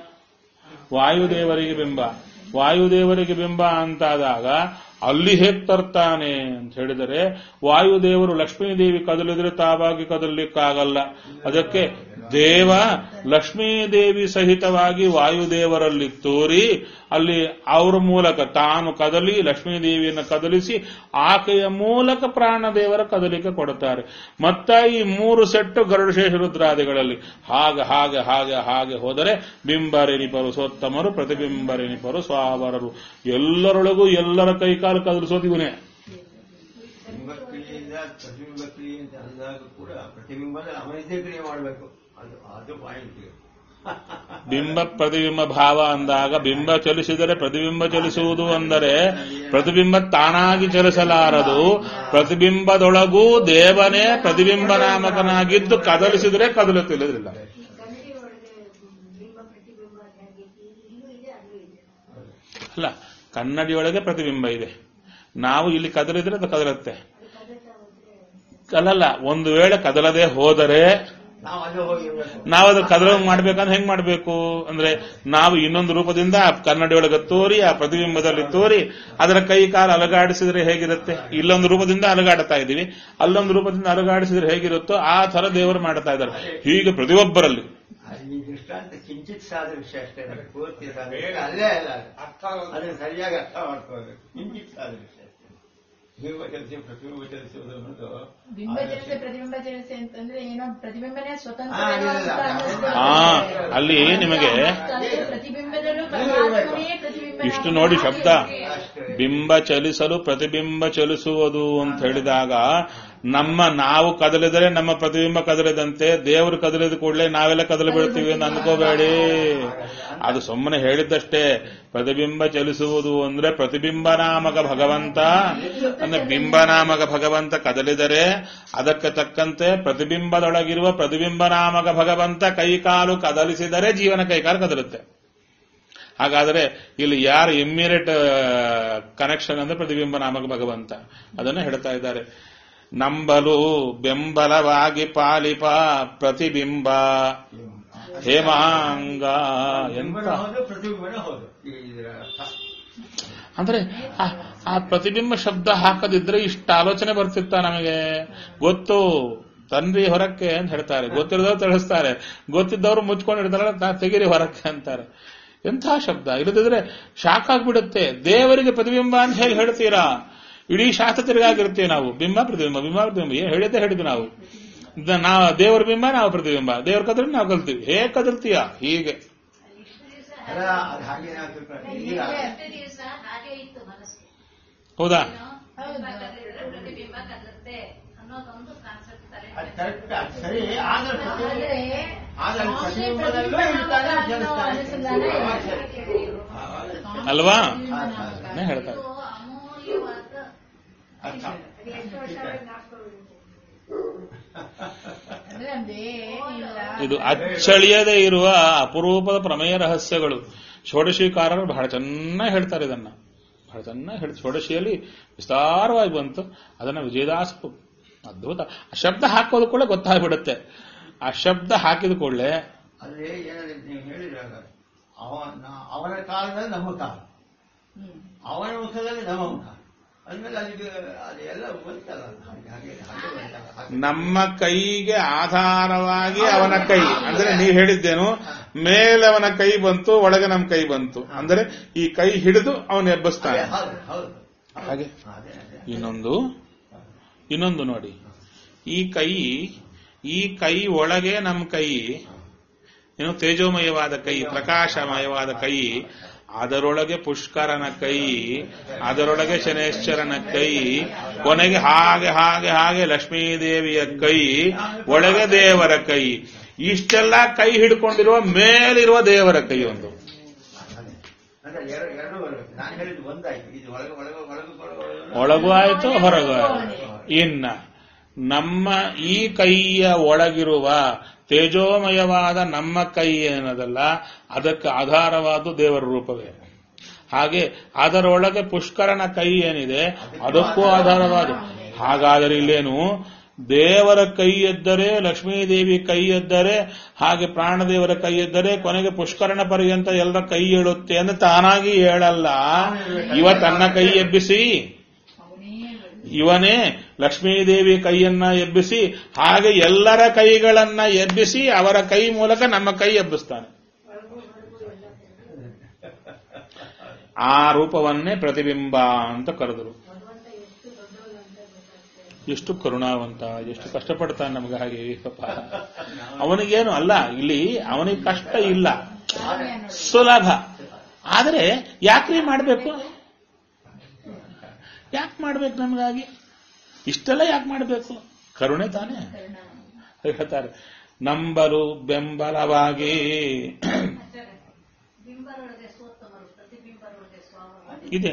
A: ವಾಯುದೇವರಿಗೆ ಬಿಂಬ ವಾಯುದೇವರಿಗೆ ಬಿಂಬ ಅಂತಾದಾಗ ಅಲ್ಲಿ ಹೇಗ್ ತರ್ತಾನೆ ಅಂತ ಹೇಳಿದರೆ ವಾಯುದೇವರು ಲಕ್ಷ್ಮೀದೇವಿ ಕದಲಿದ್ರೆ ತಾವಾಗಿ ಕದಲಿಕ್ಕಾಗಲ್ಲ ಅದಕ್ಕೆ ದೇವ ಲಕ್ಷ್ಮೀದೇವಿ ಸಹಿತವಾಗಿ ವಾಯುದೇವರಲ್ಲಿ ತೋರಿ ಅಲ್ಲಿ ಅವರ ಮೂಲಕ ತಾನು ಕದಲಿ ಲಕ್ಷ್ಮೀದೇವಿಯನ್ನು ಕದಲಿಸಿ ಆಕೆಯ ಮೂಲಕ ಪ್ರಾಣದೇವರ ಕದಲಿಕೆ ಕೊಡುತ್ತಾರೆ ಮತ್ತ ಈ ಮೂರು ಸೆಟ್ಟು ಗರುಡಶೇಷ ರುದ್ರಾದಿಗಳಲ್ಲಿ ಹಾಗೆ ಹಾಗೆ ಹಾಗೆ ಹಾಗೆ ಹೋದರೆ ಬಿಂಬರೆನಿಪರು ಸೋತ್ತಮರು ಪ್ರತಿಬಿಂಬರೆನಿಪರು ಸ್ವಾವರರು ಎಲ್ಲರೊಳಗೂ ಎಲ್ಲರ ಕೈಕಾಲು ಕದಲಿಸೋದು ಇವನೇ
B: ಬಿಂಬ ಕ್ರಿಯೆಯಿಂದ ಪ್ರತಿಬಿಂಬ ಕ್ರಿಯೆ ಅಂತ ಅಂದಾಗ ಕೂಡ ಪ್ರತಿಬಿಂಬದ ಅವನಿದ್ದೇ ಕ್ರಿಯೆ ಮಾಡಬೇಕು ಅದು ಅದು ಪಾಯಿಂಟ್
A: ಬಿಂಬ ಪ್ರತಿಬಿಂಬ ಭಾವ ಅಂದಾಗ ಬಿಂಬ ಚಲಿಸಿದರೆ ಪ್ರತಿಬಿಂಬ ಚಲಿಸುವುದು ಅಂದರೆ ಪ್ರತಿಬಿಂಬ ತಾನಾಗಿ ಚಲಿಸಲಾರದು ಪ್ರತಿಬಿಂಬದೊಳಗೂ ದೇವನೇ ಪ್ರತಿಬಿಂಬ ನಾಮಕನಾಗಿದ್ದು ಕದಲಿಸಿದರೆ ಕದಲುತ್ತಿಲ್ಲದಿಲ್ಲ
D: ಈ ಕನ್ನಡಿ ಒಳಗೆ ಬಿಂಬ ಪ್ರತಿಬಿಂಬ ಹೇಗೆ ಇಲ್ಲೂ ಇದೆ ಅಲ್ಲೂ ಇದೆ
A: ಅಲ್ಲ ಕನ್ನಡಿಯೊಳಗೆ ಪ್ರತಿಬಿಂಬ ಇದೆ ನಾವು ಇಲ್ಲಿ ಕದಲಿದ್ರೆ ಅದು ಕದಲುತ್ತೆ
D: ಅದು ಕದಲ್ತಾ ಹೋದ್ರೆ
A: ಅಲ್ಲಲ್ಲ ಒಂದು ವೇಳೆ ಕದಲದೆ ಹೋದರೆ
B: ನಾವು ಅಲ್ಲೇ ಹೋಗಿರ್ಬೇಕು
A: ನಾವು ಅದು ಕದಲ ಮಾಡ್ಬೇಕಂದ್ರೆ ಹೆಂಗ್ ಮಾಡ್ಬೇಕು ಅಂದ್ರೆ ನಾವು ಇನ್ನೊಂದು ರೂಪದಿಂದ ಆ ಕನ್ನಡಿಯೊಳಗೆ ತೋರಿ ಆ ಪ್ರತಿಬಿಂಬದಲ್ಲಿ ತೋರಿ ಅದರ ಕೈ ಕಾಲು ಅಲಗಾಡಿಸಿದ್ರೆ ಹೇಗಿರುತ್ತೆ ಇಲ್ಲೊಂದು ರೂಪದಿಂದ ಅಲಗಾಡ್ತಾ ಇದೀವಿ ಅಲ್ಲೊಂದು ರೂಪದಿಂದ ಅಲಗಾಡಿಸಿದ್ರೆ ಹೇಗಿರುತ್ತೋ ಆ ತರ ದೇವರು ಮಾಡ್ತಾ ಇದ್ದಾರೆ ಹೀಗೆ ಪ್ರತಿಯೊಬ್ಬರಲ್ಲಿ
B: ಅಲ್ಲಿ ದೃಷ್ಟಾಂತ ಕಿಂಚಿತ್ ಸಾದ ವಿಷಯ ಅಷ್ಟೇ ನಮಗೆ ಪೂರ್ತಿ ಸಾದ ವಿಷಯ ಅಲ್ಲೇ ಅಲ್ಲ ಅದು.
C: ಅರ್ಥ
B: ಅದನ್ನು ಸರಿಯಾಗಿ ಅರ್ಥ ಮಾಡ್ಕೋಬೇಕು ಕಿಂಚಿತ್ ಸಾದ ವಿಷಯ ಅಷ್ಟೇ ಬಿಂಬ ಚಲಿಸಿ ಪ್ರತಿಬಿಂಬ ಚಲಿಸುವುದು ಅನ್ನೋದು
E: ಬಿಂಬ ಜಲಸೆ ಪ್ರತಿಬಿಂಬ ಜಲಸೆ ಅಂತಂದ್ರೆ ಏನೋ ಪ್ರತಿಬಿಂಬನೇ ಸ್ವತಂತ್ರ
B: ಹಾ, ಇಲ್ಲ, ಇಲ್ಲ.
E: ಅಂತ ಅನ್ನಿಸ್ತದೆ.
A: ಹಾ, ಅಲ್ಲಿ ನಿಮಗೆ
E: ಅಂದ್ರೆ ಪ್ರತಿಬಿಂಬದಲ್ಲೂ ಪರಮಾತ್ಮನೇ ಪ್ರತಿಬಿಂಬ
A: ಇಷ್ಟು ನೋಡಿ ಶಬ್ದ
B: ಅಷ್ಟೇ
A: ಬಿಂಬ ಚಲಿಸಲು ಪ್ರತಿಬಿಂಬ ಚಲಿಸುವುದು ಅಂತ ಹೇಳಿದಾಗ ನಮ್ಮ ನಾವು ಕದಲಿದರೆ ನಮ್ಮ ಪ್ರತಿಬಿಂಬ ಕದಲಿದಂತೆ ದೇವರು ಕದಲಿದ ಕೂಡಲೇ ನಾವೆಲ್ಲ ಕದಲಿ ಬೀಳ್ತೀವಿ ಅಂತ ಅನ್ಕೋಬೇಡಿ ಅದು ಸುಮ್ಮನೆ ಹೇಳಿದ್ದಷ್ಟೇ ಪ್ರತಿಬಿಂಬ ಚಲಿಸುವುದು ಅಂದ್ರೆ ಪ್ರತಿಬಿಂಬ ನಾಮಕ ಭಗವಂತ ಅಂದ್ರೆ ಬಿಂಬ ನಾಮಕ ಭಗವಂತ ಕದಲಿದರೆ ಅದಕ್ಕೆ ತಕ್ಕಂತೆ ಪ್ರತಿಬಿಂಬದೊಳಗಿರುವ ಪ್ರತಿಬಿಂಬ ನಾಮಕ ಭಗವಂತ ಕೈಕಾಲು ಕದಲಿಸಿದರೆ ಜೀವನ ಕೈಕಾಲು ಕದಲುತ್ತೆ ಹಾಗಾದರೆ ಇಲ್ಲಿ ಯಾರು ಇಮ್ಮಿಡಿಯೇಟ್ ಕನೆಕ್ಷನ್ ಅಂದ್ರೆ ಪ್ರತಿಬಿಂಬ ನಾಮಕ ಭಗವಂತ ಅದನ್ನು ಹೇಳ್ತಾ ಇದ್ದಾರೆ ನಂಬಲು ಬೆಂಬಲವಾಗಿ ಪಾಲಿಪ ಪ್ರತಿಬಿಂಬ ಹೇಮಾಂಗ ಎಂತ
B: ಬಿಂಬನ ಹೌದು ಪ್ರತಿಬಿಂಬನ ಹೌದು ಇದರ ಅರ್ಥ
A: ಅಂದ್ರೆ ಆ- ಆ ಪ್ರತಿಬಿಂಬ ಶಬ್ದ ಹಾಕದಿದ್ರೆ ಇಷ್ಟ ಆಲೋಚನೆ ಬರ್ತಿತ್ತ ನಮಗೆ ಗೊತ್ತು ತನ್ರಿ ಹೊರಕ್ಕೆ ಅಂತ ಹೇಳ್ತಾರೆ ಗೊತ್ತಿರೋದವ್ರು ತಿಳಿಸ್ತಾರೆ ಗೊತ್ತಿದ್ದವರು ಮುಚ್ಕೊಂಡಿರ್ತಾರಲ್ಲ ತಾ- ತೆಗೀರಿ ಹೊರಕ್ಕೆ ಅಂತಾರೆ ಎಂಥ ಶಬ್ದ ಇಲ್ಲದಿದ್ರೆ ಶಾಕ್ ಆಗ್ಬಿಡುತ್ತೆ ದೇವರಿಗೆ ಪ್ರತಿಬಿಂಬ ಅಂತ ಹೇಗೆ ಹೇಳ್ತೀರಾ ಇಡೀ ಶಾಸ್ತ್ರ ತಿರುಗಾಗಿರ್ತೀವಿ ನಾವು ಬಿಂಬ ಪ್ರತಿಬಿಂಬ ಬಿಂಬ ಪ್ರತಿಬಿಂಬ ಏನ್ ಹೇಳಿದ್ದೆ ಹೇಳಿದ್ವಿ ನಾವು ದ- ನಾವು ದೇವರ ಬಿಂಬ ನಾವು ಪ್ರತಿಬಿಂಬ ದೇವ್ರ ಕದ್ರೆ ನಾವು ಕಲ್ತೀವಿ ಹೇಗೆ ಕದಲ್ತೀಯ ಹೀಗೆ
D: ಇಷ್ಟು ದಿವಸ
B: ಅಲ್ಲ ಅದು ಹಾಗೆ ನಾವು ತಿಳ್ಕೊಂಡು ಈಗ
D: ಇಷ್ಟು ದಿವಸ ಹಾಗೆ ಇತ್ತು ಮನಸ್ಸಿಗೆ
A: ಹೌದಾ
D: ಬಿಂಬ ಕದಲಿದ್ರೆ ಪ್ರತಿಬಿಂಬ ಕದಲುತ್ತೆ ಅನ್ನೋದೊಂದು ಕಾನ್ಸೆಪ್ಟ್ ತಲೆ
B: ಅದು ಕರೆಕ್ಟ್ ಅದು ಸರಿ ಆದ್ರೆ ಪ್ರತಿಬಿಂಬ
E: ಆದ್ರೆ
B: ಆದ್ರೆ
E: ಸ್ವಾಮಿ
B: ಪ್ರತಿಬಿಂಬದಲ್ಲೂ ಇರ್ತಾನೆ
E: ಪ್ರತಿಬಿಂಬ
B: ಜನಿಸ್ತಾನೆ.
E: ಅನುಸಂಧಾನ
A: ಅಲ್ವಾ
E: ನಾಮಕ.
A: ನೇ ಹೇಳ್ತಾರೆ
D: ಇದು ಅಮೂಲ್ಯವಾದ
B: ಅರ್ಥ
D: ಅದು ಎಷ್ಟು ವರ್ಷ ಆದ್ರೂ ಜ್ಞಾಪಕವಿರುತ್ತೆ.
E: ಅಂದ್ರೆ ನಮ್ದೇ ಇಲ್ಲ
A: ಇದು ಅಚ್ಚಳಿಯದೇ ಇರುವ ಅಪರೂಪದ ಪ್ರಮೇಯ ರಹಸ್ಯಗಳು ಷೋಡಶೀಕಾರರು ಬಹಳ ಚೆನ್ನಾಗಿ ಹೇಳ್ತಾರೆ ಇದನ್ನ ಬಹಳ ಚೆನ್ನಾಗಿ ಹೇಳಿ ಷೋಡಶಿಯಲ್ಲಿ ವಿಸ್ತಾರವಾಗಿ ಬಂತು ಅದನ್ನ ವಿಜಯದಾಸ ಅದ್ಭುತ ಆ ಶಬ್ದ ಹಾಕೋದು ಕೂಡ ಗೊತ್ತಾಗ್ಬಿಡುತ್ತೆ ಆ ಶಬ್ದ ಹಾಕಿದ ಕೂಡಲೇ
B: ಅಲ್ಲಿ ಏನಾದ್ರೆ ನೀವು ಹೇಳಿದ್ರಾಗ ಅವನ ಅವನ ಕಾಲದಲ್ಲಿ ನಮ್ಮ ಕಾಲ
E: ಹ್ಮ್.
B: ಅವನ ಮುಖದಲ್ಲಿ ನಮ್ಮ ಮುಖ ಅಂದ್ಮೇಲೆ ಅಲ್ಲಿಗೆ ಅದು ಎಲ್ಲ ಬಂತಲ್ಲ ಹಾಗೆ ಹಾಗೆ ಹಾಗೆ ಬಂತಲ್ಲ ಹಾಗೆ.
A: ನಮ್ಮ ಕೈಗೆ ಆಧಾರವಾಗಿ ಅವನ ಕೈ ಅಂದ್ರೆ ನೀವು ಹೇಳಿದ್ದೇನು ಮೇಲೆ ಅವನ ಕೈ ಬಂತು ಒಳಗೆ ನಮ್ಮ ಕೈ ಬಂತು ಅಂದ್ರೆ ಈ ಕೈ ಹಿಡಿದು ಅವನು
B: ಅದೇ,
A: ಎಬ್ಬಸ್ತಾನೆ
B: ಹೌದು ಹೌದು
A: ಹಾಗೆ
B: ಅದೇ ಅದೇ
A: ಇನ್ನೊಂದು ಇನ್ನೊಂದು ನೋಡಿ ಈ ಕೈ ಈ ಕೈ ಒಳಗೆ ನಮ್ಮ ಕೈ ಏನು ತೇಜೋಮಯವಾದ ಕೈ ಪ್ರಕಾಶಮಯವಾದ ಕೈ ಅದರೊಳಗೆ ಪುಷ್ಕರನ ಕೈ ಅದರೊಳಗೆ ಶನೇಶ್ವರನ ಕೈ ಕೊನೆಗೆ ಹಾಗೆ ಹಾಗೆ ಹಾಗೆ ಲಕ್ಷ್ಮೀದೇವಿಯ ಕೈ ಒಳಗೆ ದೇವರ ಕೈ ಇಷ್ಟೆಲ್ಲ ಕೈ ಹಿಡ್ಕೊಂಡಿರುವ ಮೇಲಿರುವ ದೇವರ ಕೈ ಒಂದು
B: ಅಂದ್ರೆ ಎರಡು ಎರಡು ಬರಬೇಕು ನಾನು ಹೇಳಿದ್ದು ಒಂದಾಯ್ತು ಇದು ಒಳಗೆ ಒಳಗೆ ಒಳಗೆ ಒಳಗೆ
A: ಒಳಗೂ ಆಯ್ತು ಹೊರಗೂ ಆಯ್ತು ಇನ್ನ ನಮ್ಮ ಈ ಕೈಯ ಒಳಗಿರುವ ತೇಜೋಮಯವಾದ ನಮ್ಮ ಕೈ ಏನದಲ್ಲ ಅದಕ್ಕೆ ಆಧಾರವಾದ ದೇವರ ರೂಪವೇ ಹಾಗೆ ಅದರೊಳಗೆ ಪುಷ್ಕರನ ಕೈ ಏನಿದೆ ಅದಕ್ಕೂ ಆಧಾರವಾದ ಹಾಗಾದರೆ ಇಲ್ಲೇನು ದೇವರ ಕೈ ಎದ್ದರೆ ಲಕ್ಷ್ಮೀದೇವಿ ಕೈ ಎದ್ದರೆ ಹಾಗೆ ಪ್ರಾಣದೇವರ ಕೈ ಎದ್ದರೆ ಕೊನೆಗೆ ಪುಷ್ಕರಣ ಪರ್ಯಂತ ಎಲ್ಲರ ಕೈ ಏಳುತ್ತೆ ಅಂದ್ರೆ ತಾನಾಗಿ ಹೇಳಲ್ಲ ಇವ ತನ್ನ ಕೈ ಎಬ್ಬಿಸಿ ಇವನೇ ಲಕ್ಷ್ಮೀದೇವಿ ಕೈಯನ್ನ ಎಬ್ಬಿಸಿ ಹಾಗೆ ಎಲ್ಲರ ಕೈಗಳನ್ನ ಎಬ್ಬಿಸಿ ಅವರ ಕೈ ಮೂಲಕ ನಮ್ಮ ಕೈ ಎಬ್ಬಿಸ್ತಾನೆ ಆ ರೂಪವನ್ನೇ ಪ್ರತಿಬಿಂಬ ಅಂತ ಕರೆದರು ಎಷ್ಟು ಕರುಣಾವಂತ ಎಷ್ಟು ಕಷ್ಟಪಡ್ತಾನೆ ನಮ್ಗೆ ಹಾಗೆ ಪಾಪ ಅವನಿಗೇನು ಅಲ್ಲ ಇಲ್ಲಿ ಅವನಿಗೆ ಕಷ್ಟ ಇಲ್ಲ ಸುಲಭ ಆದರೆ ಯಾಕ್ರಿ ಮಾಡಬೇಕು ಯಾಕೆ ಮಾಡ್ಬೇಕು ನಮಗಾಗಿ ಇಷ್ಟೆಲ್ಲ ಯಾಕೆ ಮಾಡಬೇಕು ಕರುಣೆ ತಾನೇ ಹೇಳ್ತಾರೆ ನಂಬಲು ಬೆಂಬಲವಾಗಿ
D: ಬಿಂಬರೊಳಗೆ ಸೋತ್ತಮರು ಪ್ರತಿಬಿಂಬರೊಳಗೆ ಸ್ವಾಮರು
A: ಇದೆ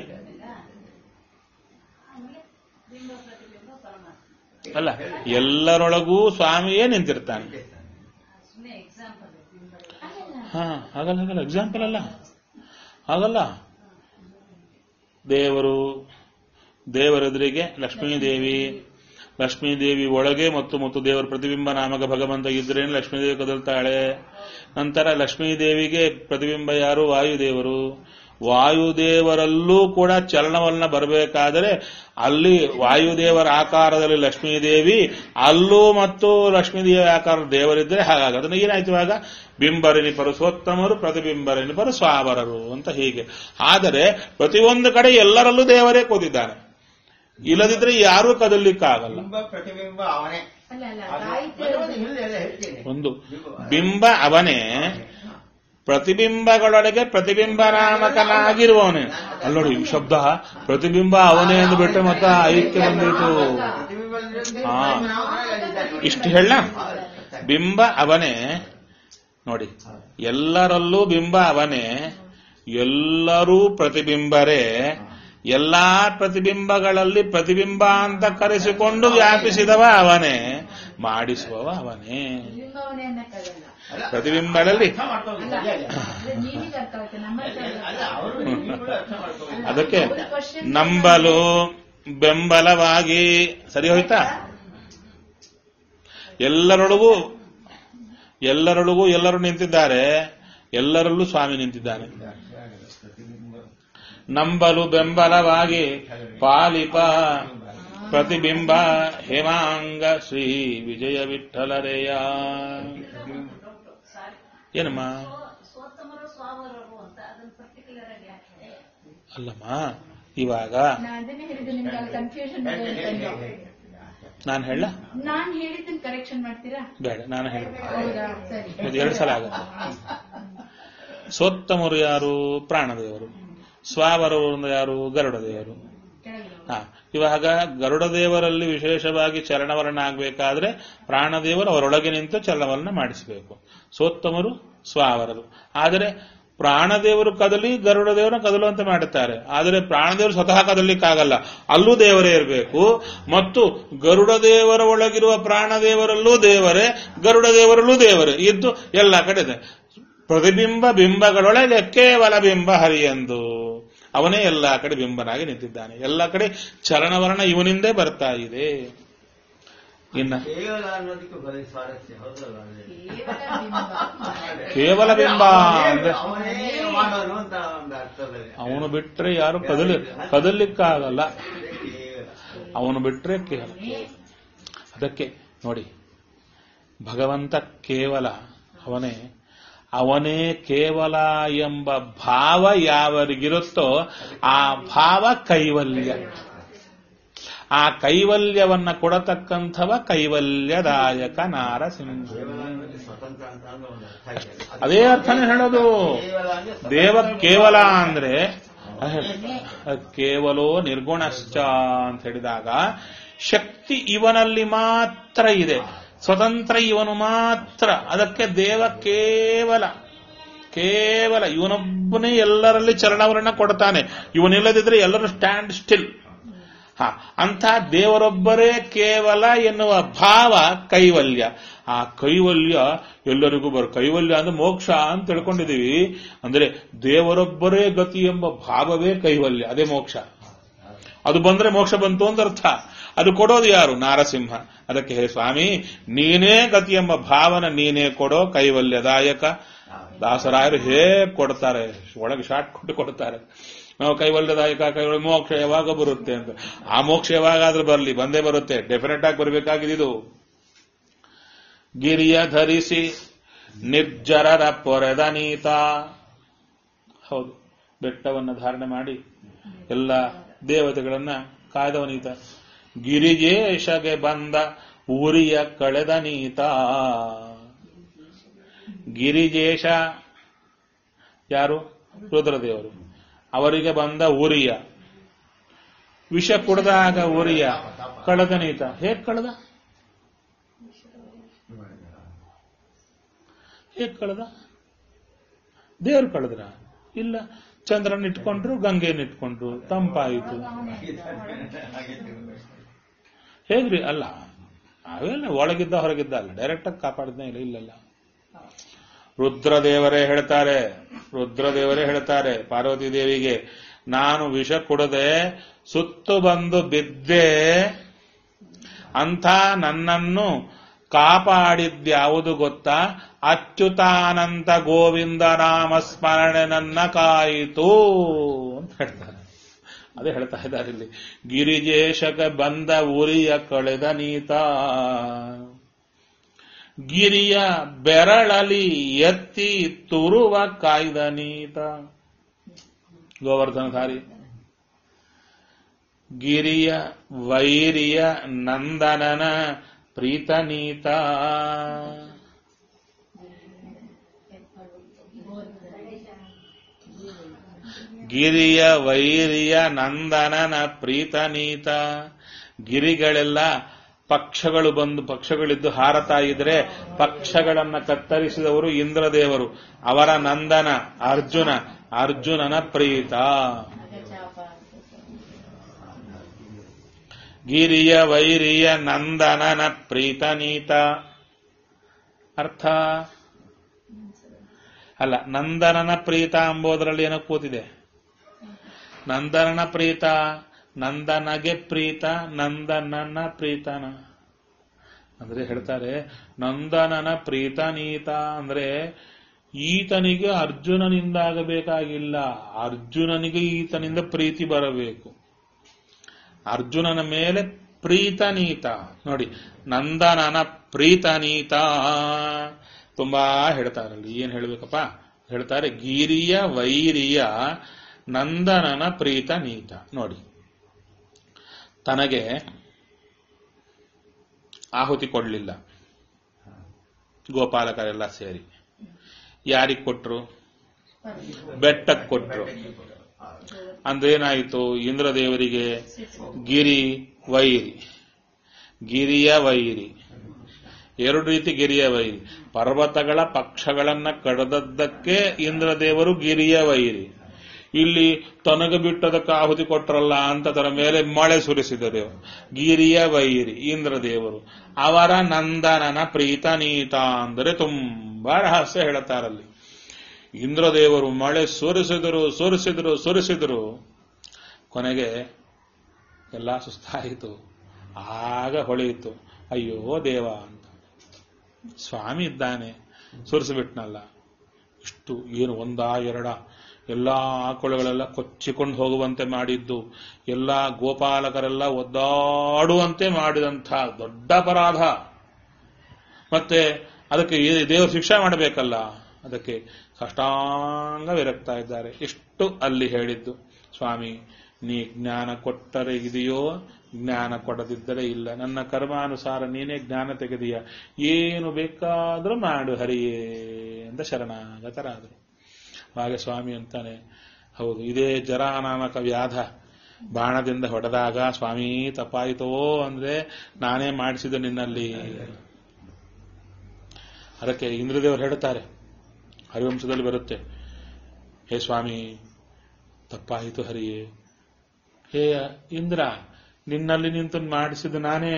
D: ಆಮೇಲೆ ಬಿಂಬ ಪ್ರತಿಬಿಂಬ ಪರಮಾತ್ಮ
A: ಅಲ್ಲ ಎಲ್ಲರೊಳಗೂ ಸ್ವಾಮಿಯೇ ನಿಂತಿರ್ತಾನೆ
D: ಸುಮ್ಮನೆ ಎಕ್ಸಾಂಪಲ್ ಬಿಂಬರೊಳಗೆ
A: ಹಾ ಹಾಗಲ್ಲ ಹಾಗಲ್ಲ ಎಕ್ಸಾಂಪಲ್ ಅಲ್ಲ ಹಾಗಲ್ಲ ದೇವರು ದೇವರೆದುರಿಗೆ ಲಕ್ಷ್ಮೀದೇವಿ ಲಕ್ಷ್ಮೀದೇವಿ ಒಳಗೆ ಮತ್ತು ಮತ್ತು ದೇವರ ಪ್ರತಿಬಿಂಬ ನಾಮಕ ಭಗವಂತ ಇದ್ರೇನು ಲಕ್ಷ್ಮೀದೇವಿ ಕದಲ್ತಾಳೆ ನಂತರ ಲಕ್ಷ್ಮೀದೇವಿಗೆ ಪ್ರತಿಬಿಂಬ ಯಾರು ವಾಯುದೇವರು ವಾಯುದೇವರಲ್ಲೂ ಕೂಡ ಚಲನವಲನ ಬರಬೇಕಾದರೆ ಅಲ್ಲಿ ವಾಯುದೇವರ ಆಕಾರದಲ್ಲಿ ಲಕ್ಷ್ಮೀದೇವಿ ಅಲ್ಲೂ ಮತ್ತು ಲಕ್ಷ್ಮೀದೇವಿ ಆಕಾರದ ದೇವರಿದ್ರೆ ಹಾಗಾಗಿ ಅದನ್ನ ಏನಾಯ್ತು ಇವಾಗ ಬಿಂಬರಿನಿ ಪರಸೋತ್ತಮರು ಪ್ರತಿಬಿಂಬರಿನಿ ಪರ ಸ್ವಾವರರು ಅಂತ ಹೀಗೆ ಆದರೆ ಪ್ರತಿಯೊಂದು ಕಡೆ ಎಲ್ಲರಲ್ಲೂ ದೇವರೇ ಕೂತಿದ್ದಾನೆ ಇಲ್ಲದಿದ್ರೆ ಯಾರೂ ಕದಲಿಕ್ಕಾಗಲ್ಲ
B: ಬಿಂಬ ಪ್ರತಿಬಿಂಬ ಅವನೇ
E: ಅಲ್ಲ ಅಲ್ಲ
B: ಅದು-
E: ಗಾಯತ್ರಿ
B: ಮತ್ತೆ ಒಂದು ಹಿಂದೆ ಎಲ್ಲ ಹೇಳ್ತೇನೆ
A: ಒಂದು ಬಿಂಬ ಅವನೇ ಪ್ರತಿಬಿಂಬಗಳೊಳಗೆ ಪ್ರತಿಬಿಂಬ ನಾಮಕನಾಗಿರುವವನೇ ಅಲ್ಲಿ ನೋಡಿ ಈ ಶಬ್ದ ಪ್ರತಿಬಿಂಬ ಅವನೇ ಎಂದು ಬಿಟ್ಟರೆ ಮತ್ತೆ ಐಕ್ಯ ಬಂದಿತು
B: ಪ್ರತಿಬಿಂಬ
A: ಹಾ.
B: ನಾವು ಹಾಗಾಗಿದ್ದಾನೆ.
A: ಇಷ್ಟು ಹೇಳ ಬಿಂಬ ಅವನೇ ನೋಡಿ ಎಲ್ಲರಲ್ಲೂ ಬಿಂಬ ಅವನೇ ಎಲ್ಲರೂ ಪ್ರತಿಬಿಂಬರೇ ಎಲ್ಲಾ ಪ್ರತಿಬಿಂಬಗಳಲ್ಲಿ ಪ್ರತಿಬಿಂಬ ಅಂತ ಕರೆಸಿಕೊಂಡು ವ್ಯಾಪಿಸಿದವ ಅವನೇ ಮಾಡಿಸುವವ ಅವನೇ
E: ಬಿಂಬವನೇ ಅನ್ನಕ್ಕಾಗಲ್ಲ
B: ಅಲ್ಲ,
A: ಪ್ರತಿಬಿಂಬಗಳಲ್ಲಿ
B: ಅರ್ಥ ಮಾಡ್ಕೊಳ್ಳಿ,
E: ಅಲ್ಲ
B: ಸರಿಯಾಗಿ.
E: ಅಂದ್ರೆ ನೀವೀಗ ಅರ್ಥ ಆಗುತ್ತೆ ನಮ್ಮ ಅರ್ಥ
B: ಅಲ್ಲ
E: ಆಗಲ್ಲ.
B: ಅವರು ನೀವು ಕೂಡ ಅರ್ಥ ಮಾಡ್ಕೊಳ್ಳಿ.
A: ಅದಕ್ಕೆ
E: ಅವ್ರ question
A: ನಂಬಲು ಬೆಂಬಲವಾಗಿ ಸರಿ ಹೋಯ್ತಾ ಎಲ್ಲರೊಳಗೂ ಎಲ್ಲರೊಳಗೂ ಎಲ್ಲರೂ ನಿಂತಿದ್ದಾರೆ ಎಲ್ಲರಲ್ಲೂ ಸ್ವಾಮಿ ನಿಂತಿದ್ದಾನೆ ನಂಬಲು ಬೆಂಬಲವಾಗಿ ಪಾಲಿಪ ಪ್ರತಿಬಿಂಬ ಹೇಮಾಂಗ ಶ್ರೀ ವಿಜಯ ವಿಠಲರೆಯ
D: ಸಾರಿ
A: ಏನಮ್ಮ
D: ಸೋತ್ತಮರು ಸ್ವಾಮರರು ಅಂತ ಅದನ್ನ ಪರ್ಟಿಕ್ಯುಲರ್ ಆಗಿ ಯಾಕೆ
A: ಅಲ್ಲಮ್ಮ ಇವಾಗ
E: ನಾ ಅದನ್ನೇ ಹೇಳಿದ್ದು ನಿಮ್ಗೆ ಅಲ್ಲಿ ಕನ್ಫ್ಯೂಷನ್
A: ನಾನು ಹೇಳ
E: ನಾನ್ ಹೇಳಿದ್ದನ್ನ ಕರೆಕ್ಷನ್ ಮಾಡ್ತೀರಾ
A: ಬೇಡ ನಾನು ಹೇಳ
E: ಹೌದಾ ಸರಿ
A: ಇದು ಎರಡು ಸಲ ಆಗುತ್ತೆ ಸೋತ್ತಮರು ಯಾರು ಪ್ರಾಣದೇವರು ಸ್ವಾವರವರು ಅಂದ್ರೆ ಯಾರು ಗರುಡ ದೇವರು
E: ಕೆಳಗೆ
A: ಹಾ ಇವಾಗ ಗರುಡ ದೇವರಲ್ಲಿ ವಿಶೇಷವಾಗಿ ಚಲನವಲನ ಆಗಬೇಕಾದ್ರೆ ಪ್ರಾಣದೇವರು ಅವರೊಳಗೆ ನಿಂತು ಚಲನವಲನ ಮಾಡಿಸಬೇಕು ಸೋತ್ತಮರು ಸ್ವಾವರರು ಆದರೆ ಪ್ರಾಣದೇವರು ಕದಲಿ ಗರುಡ ದೇವರ ಕದಲುವಂತೆ ಮಾಡುತ್ತಾರೆ ಆದರೆ ಪ್ರಾಣದೇವರು ಸ್ವತಃ ಕದಲಿಕ್ಕಾಗಲ್ಲ ಅಲ್ಲೂ ದೇವರೇ ಇರಬೇಕು ಮತ್ತು ಗರುಡ ದೇವರ ಒಳಗಿರುವ ಪ್ರಾಣದೇವರಲ್ಲೂ ದೇವರೇ ಗರುಡ ದೇವರಲ್ಲೂ ದೇವರೇ ಇದ್ದು ಎಲ್ಲ ಕಡೆ ಇದೆ ಪ್ರತಿಬಿಂಬ ಬಿಂಬಗಳೊಳಗೆ ಕೇವಲ ಬಿಂಬ ಹರಿಯಂದು ಅವನೇ ಎಲ್ಲ ಕಡೆ ಬಿಂಬನಾಗಿ ನಿಂತಿದ್ದಾನೆ ಎಲ್ಲ ಕಡೆ ಚಲನವರ್ಣ ಇವನಿಂದೇ ಬರ್ತಾ ಇದೆ ಇನ್ನ
B: ಕೇವಲ ಅನ್ನೋದಕ್ಕೆ ಬರೀ ಸ್ವಾರಸ್ಯ ಹೌದಲ್ಲ ಅಂದ್ರೆ?
E: ಕೇವಲ ಬಿಂಬ
A: ಕೇವಲ ಬಿಂಬ ಅಂದ್ರೆ
B: ಅವನೇ ಮಾಡೋನು ಅಂತ ಒಂದು ಅರ್ಥದಲ್ಲಿ
A: ಅವನು ಬಿಟ್ರೆ ಯಾರು ಕದಲಿ ಕದಲಿಕ್ಕಾಗಲ್ಲ
B: ಕೇವಲ
A: ಅವನು ಬಿಟ್ರೆ ಕೇವಲ ಅದಕ್ಕೆ ನೋಡಿ ಭಗವಂತ ಕೇವಲ ಅವನೇ ಅವನೇ ಕೇವಲ ಎಂಬ ಭಾವ ಯಾವರಿಗಿರುತ್ತೋ ಆ ಭಾವ ಕೈವಲ್ಯ ಆ ಕೈವಲ್ಯವನ್ನ ಕೊಡತಕ್ಕಂಥವ ಕೈವಲ್ಯದಾಯಕ ನಾರಸಿಂಹ
B: ಕೇವಲ ಅಂದ್ರೆ ಸ್ವತಂತ್ರ ಅಂತ ಅಂದ್ರೆ ಒಂದು ಅರ್ಥ ಇದೆ ಅದು
A: ಅದೇ ಅರ್ಥನೇ ಹೇಳೋದು
B: ಕೇವಲ ಅಂದ್ರೆ ಸ್ವತಂತ್ರ
A: ದೇವ ಕೇವಲ ಅಂದ್ರೆ ಅಹ್, ಕೇವಲೋ ನಿರ್ಗುಣಶ್ಚ ಅಂತ ಹೇಳಿದಾಗ ಶಕ್ತಿ ಇವನಲ್ಲಿ ಮಾತ್ರ ಇದೆ ಸ್ವತಂತ್ರ ಇವನು ಮಾತ್ರ ಅದಕ್ಕೆ ದೇವ ಕೇವಲ ಕೇವಲ ಇವನೊಬ್ಬನೇ ಎಲ್ಲರಲ್ಲಿ ಚರಣವರನ್ನ ಕೊಡ್ತಾನೆ ಇವನಿಲ್ಲದಿದ್ರೆ ಎಲ್ಲರೂ ಸ್ಟ್ಯಾಂಡ್ ಸ್ಟಿಲ್ ಹ ಅಂಥ ದೇವರೊಬ್ಬರೇ ಕೇವಲ ಎನ್ನುವ ಭಾವ ಕೈವಲ್ಯ ಆ ಕೈವಲ್ಯ ಎಲ್ಲರಿಗೂ ಬರು ಕೈವಲ್ಯ ಅಂದ್ರೆ ಮೋಕ್ಷ ಅಂತ ತಿಳ್ಕೊಂಡಿದೀವಿ ಅಂದ್ರೆ ದೇವರೊಬ್ಬರೇ ಗತಿ ಎಂಬ ಭಾವವೇ ಕೈವಲ್ಯ ಅದೇ ಮೋಕ್ಷ ಅದು ಬಂದ್ರೆ ಮೋಕ್ಷ ಬಂತು ಅಂತ ಅರ್ಥ ಅದು ಕೊಡೋದು ಯಾರು ನಾರಸಿಂಹ ಅದಕ್ಕೆ ಹೇ ಸ್ವಾಮಿ ನೀನೇ ಗತಿ ಎಂಬ ಭಾವನ ನೀನೇ ಕೊಡೋ ಕೈವಲ್ಯದಾಯಕ ದಾಸರಾಯರು ಹೇಗೆ ಕೊಡ್ತಾರೆ ಒಳಗೆ ಶಾಟ್ ಕೊಟ್ಟು ಕೊಡ್ತಾರೆ ನಾವು ಕೈವಲ್ಯದಾಯಕ ಕೈವಲ್ಯ ಮೋಕ್ಷ ಯಾವಾಗ ಬರುತ್ತೆ ಅಂತ ಆ ಮೋಕ್ಷ ಯಾವಾಗಾದ್ರೂ ಬರಲಿ ಬಂದೇ ಬರುತ್ತೆ ಡೆಫಿನೆಟ್ ಆಗಿ ಬರಬೇಕಾಗಿದ್ದು ಗಿರಿಯ ಧರಿಸಿ ನಿರ್ಜರರ ಪೊರೆದ ನೀತ ಹೌದು ಬೆಟ್ಟವನ್ನು ಧಾರಣೆ ಮಾಡಿ ಎಲ್ಲ ದೇವತೆಗಳನ್ನ ಕಾಯ್ದವನೀತ ಗಿರಿಜೇಶಗೆ ಬಂದ ಊರಿಯ ಕಳೆದ ನೀತ ಗಿರಿಜೇಶ ಯಾರು ರುದ್ರದೇವರು ಅವರಿಗೆ ಬಂದ ಊರಿಯ ವಿಷ ಕುಡ್ದಾಗ ಊರಿಯ ಕಳೆದ ನೀತ ಹೇಗ್ ಕಳೆದ ಹೇಗ್ ಕಳೆದ ದೇವ್ರು ಕಳೆದ್ರ ಇಲ್ಲ ಚಂದ್ರನ್ ಇಟ್ಕೊಂಡ್ರು ಗಂಗೆನ ಇಟ್ಕೊಂಡ್ರು ತಂಪಾಯಿತು
B: ಹಾಗೆ ತಿಳ್ಬೇಕು.
A: ಹೇಗ್ರಿ ಅಲ್ಲ ಅವೆಲ್ಲ ಒಳಗಿದ್ದ ಹೊರಗಿದ್ದ ಅಲ್ಲ ಡೈರೆಕ್ಟ್ ಆಗಿ ಕಾಪಾಡಿದ್ನೇ ಇಲ್ಲ ಇಲ್ಲಲ್ಲ ರುದ್ರದೇವರೇ ಹೇಳ್ತಾರೆ ರುದ್ರದೇವರೇ ಹೇಳ್ತಾರೆ ಪಾರ್ವತಿ ದೇವಿಗೆ ನಾನು ವಿಷ ಕುಡದೆ ಸುತ್ತು ಬಂದು ಬಿದ್ದೆ ಅಂಥ ನನ್ನನ್ನು ಕಾಪಾಡಿದ್ಯಾವುದು ಗೊತ್ತಾ ಅಚ್ಯುತಾನಂತ ಗೋವಿಂದ ನಾಮ ಸ್ಮರಣೆ ನನ್ನ ಕಾಯಿತು ಅಂತ ಹೇಳ್ತಾರೆ ಅದೇ ಹೇಳ್ತಾ ಇದ್ದಾರೆ ಇಲ್ಲಿ ಗಿರಿಜೇಶಕ ಬಂದ ಉರಿಯ ಕಳೆದ ನೀತ ಗಿರಿಯ ಬೆರಳಲಿ ಎತ್ತಿ ತುರುವ ಕಾಯ್ದ ನೀತ ಗೋವರ್ಧನಧಾರಿ ಗಿರಿಯ ವೈರಿಯ ನಂದನನ ಪ್ರೀತನೀತ ಗಿರಿಯ ವೈರಿಯ ನಂದನನ ಪ್ರೀತನೀತ ಗಿರಿಗಳೆಲ್ಲ ಪಕ್ಷಗಳು ಬಂದು ಪಕ್ಷಗಳಿದ್ದು ಹಾರತಾ ಇದ್ರೆ ಪಕ್ಷಗಳನ್ನ ಕತ್ತರಿಸಿದವರು ಇಂದ್ರದೇವರು ಅವರ ನಂದನ ಅರ್ಜುನ ಅರ್ಜುನನ ಪ್ರೀತ ಗಿರಿಯ ವೈರಿಯ ನಂದನನ ಪ್ರೀತನೀತ ಅರ್ಥ ಅಲ್ಲ ನಂದನನ ಪ್ರೀತ ಎಂಬುದರಲ್ಲಿ ಏನೋ ಕೂತಿದೆ ನಂದನನ ಪ್ರೀತ ನಂದನಗೆ ಪ್ರೀತ ನಂದನನ ಪ್ರೀತನ ಅಂದ್ರೆ ಹೇಳ್ತಾರೆ ನಂದನನ ಪ್ರೀತನೀತ ಅಂದ್ರೆ ಈತನಿಗೆ ಅರ್ಜುನನಿಂದಾಗಬೇಕಾಗಿಲ್ಲ ಅರ್ಜುನನಿಗೆ ಈತನಿಂದ ಪ್ರೀತಿ ಬರಬೇಕು ಅರ್ಜುನನ ಮೇಲೆ ಪ್ರೀತನೀತ ನೋಡಿ ನಂದನನ ಪ್ರೀತನೀತ ತುಂಬಾ ಹೇಳ್ತಾರಲ್ಲಿ ಏನ್ ಹೇಳ್ಬೇಕಪ್ಪ ಹೇಳ್ತಾರೆ ಗಿರಿಯ ವೈರಿಯ ನಂದನನ ಪ್ರೀತನೀತ ನೋಡಿ ತನಗೆ ಆಹುತಿ ಕೊಡ್ಲಿಲ್ಲ ಗೋಪಾಲಕರೆಲ್ಲ ಸೇರಿ ಯಾರಿಗೆ ಕೊಟ್ರು ಬೆಟ್ಟಕ್ಕೆ ಕೊಟ್ರು ಅಂದ್ರೇನಾಯಿತು ಇಂದ್ರದೇವರಿಗೆ ಗಿರಿ ವೈರಿ ಗಿರಿಯ ವೈರಿ ಎರಡು ರೀತಿ ಗಿರಿಯ ವೈರಿ ಪರ್ವತಗಳ ಪಕ್ಷಗಳನ್ನ ಕಡದದ್ದಕ್ಕೆ ಇಂದ್ರದೇವರು ಗಿರಿಯ ವೈರಿ ಇಲ್ಲಿ ತನಗ ಬಿಟ್ಟದಕ್ಕೆ ಆಹುತಿ ಕೊಟ್ರಲ್ಲ ಅಂತ ಅದರ ಮೇಲೆ ಮಳೆ ಸುರಿಸಿದರು ಗಿರಿಯ ವೈರಿ ಇಂದ್ರದೇವರು ಅವರ ನಂದನನ ಪ್ರೀತನೀತ ಅಂದರೆ ತುಂಬಾ ರಹಸ್ಯ ಹೇಳುತ್ತಾರಲ್ಲಿ ಇಂದ್ರದೇವರು ಮಳೆ ಸುರಿಸಿದರು ಸುರಿಸಿದರು ಸುರಿಸಿದರು ಕೊನೆಗೆ ಎಲ್ಲ ಸುಸ್ತಾಯಿತು ಆಗ ಹೊಳೆಯಿತು ಅಯ್ಯೋ ದೇವ ಅಂತ ಸ್ವಾಮಿ ಇದ್ದಾನೆ ಸುರಿಸಿಬಿಟ್ನಲ್ಲ ಇಷ್ಟು ಏನು ಒಂದ ಎರಡ ಎಲ್ಲಾ ಆಕಳುಗಳೆಲ್ಲ ಕೊಚ್ಚಿಕೊಂಡು ಹೋಗುವಂತೆ ಮಾಡಿದ್ದು ಎಲ್ಲ ಗೋಪಾಲಕರೆಲ್ಲ ಒದ್ದಾಡುವಂತೆ ಮಾಡಿದಂಥ ದೊಡ್ಡ ಅಪರಾಧ ಮತ್ತೆ ಅದಕ್ಕೆ ಈ ದೇವರು ಶಿಕ್ಷೆ ಮಾಡಬೇಕಲ್ಲ ಅದಕ್ಕೆ ಕಷ್ಟಾಂಗ ವಿರಕ್ತಾ ಇದ್ದಾರೆ ಇಷ್ಟು ಅಲ್ಲಿ ಹೇಳಿದ್ದು ಸ್ವಾಮಿ ನೀ ಜ್ಞಾನ ಕೊಟ್ಟರೆ ಇದೆಯೋ ಜ್ಞಾನ ಕೊಡದಿದ್ದರೆ ಇಲ್ಲ ನನ್ನ ಕರ್ಮಾನುಸಾರ ನೀನೇ ಜ್ಞಾನ ತೆಗೆದೀಯ ಏನು ಬೇಕಾದರೂ ಮಾಡು ಹರಿಯೇ ಅಂತ ಶರಣಾಗತರಾದರು ಹಾಗೆ ಸ್ವಾಮಿ ಅಂತಾನೆ ಹೌದು ಇದೇ ಜರ ನಾಮಕ ವ್ಯಾಧ ಬಾಣದಿಂದ ಹೊಡೆದಾಗ ಸ್ವಾಮಿ ತಪ್ಪಾಯಿತೋ ಅಂದ್ರೆ ನಾನೇ ಮಾಡಿಸಿದ ನಿನ್ನಲ್ಲಿ ಅದಕ್ಕೆ ಇಂದ್ರದೇವರು ಹೇಳ್ತಾರೆ ಹರಿವಂಶದಲ್ಲಿ ಬರುತ್ತೆ ಹೇ ಸ್ವಾಮಿ ತಪ್ಪಾಯಿತು ಹರಿಯೇ ಹೇ ಇಂದ್ರ ನಿನ್ನಲ್ಲಿ ನಿಂತು ಮಾಡಿಸಿದ್ದು ನಾನೇ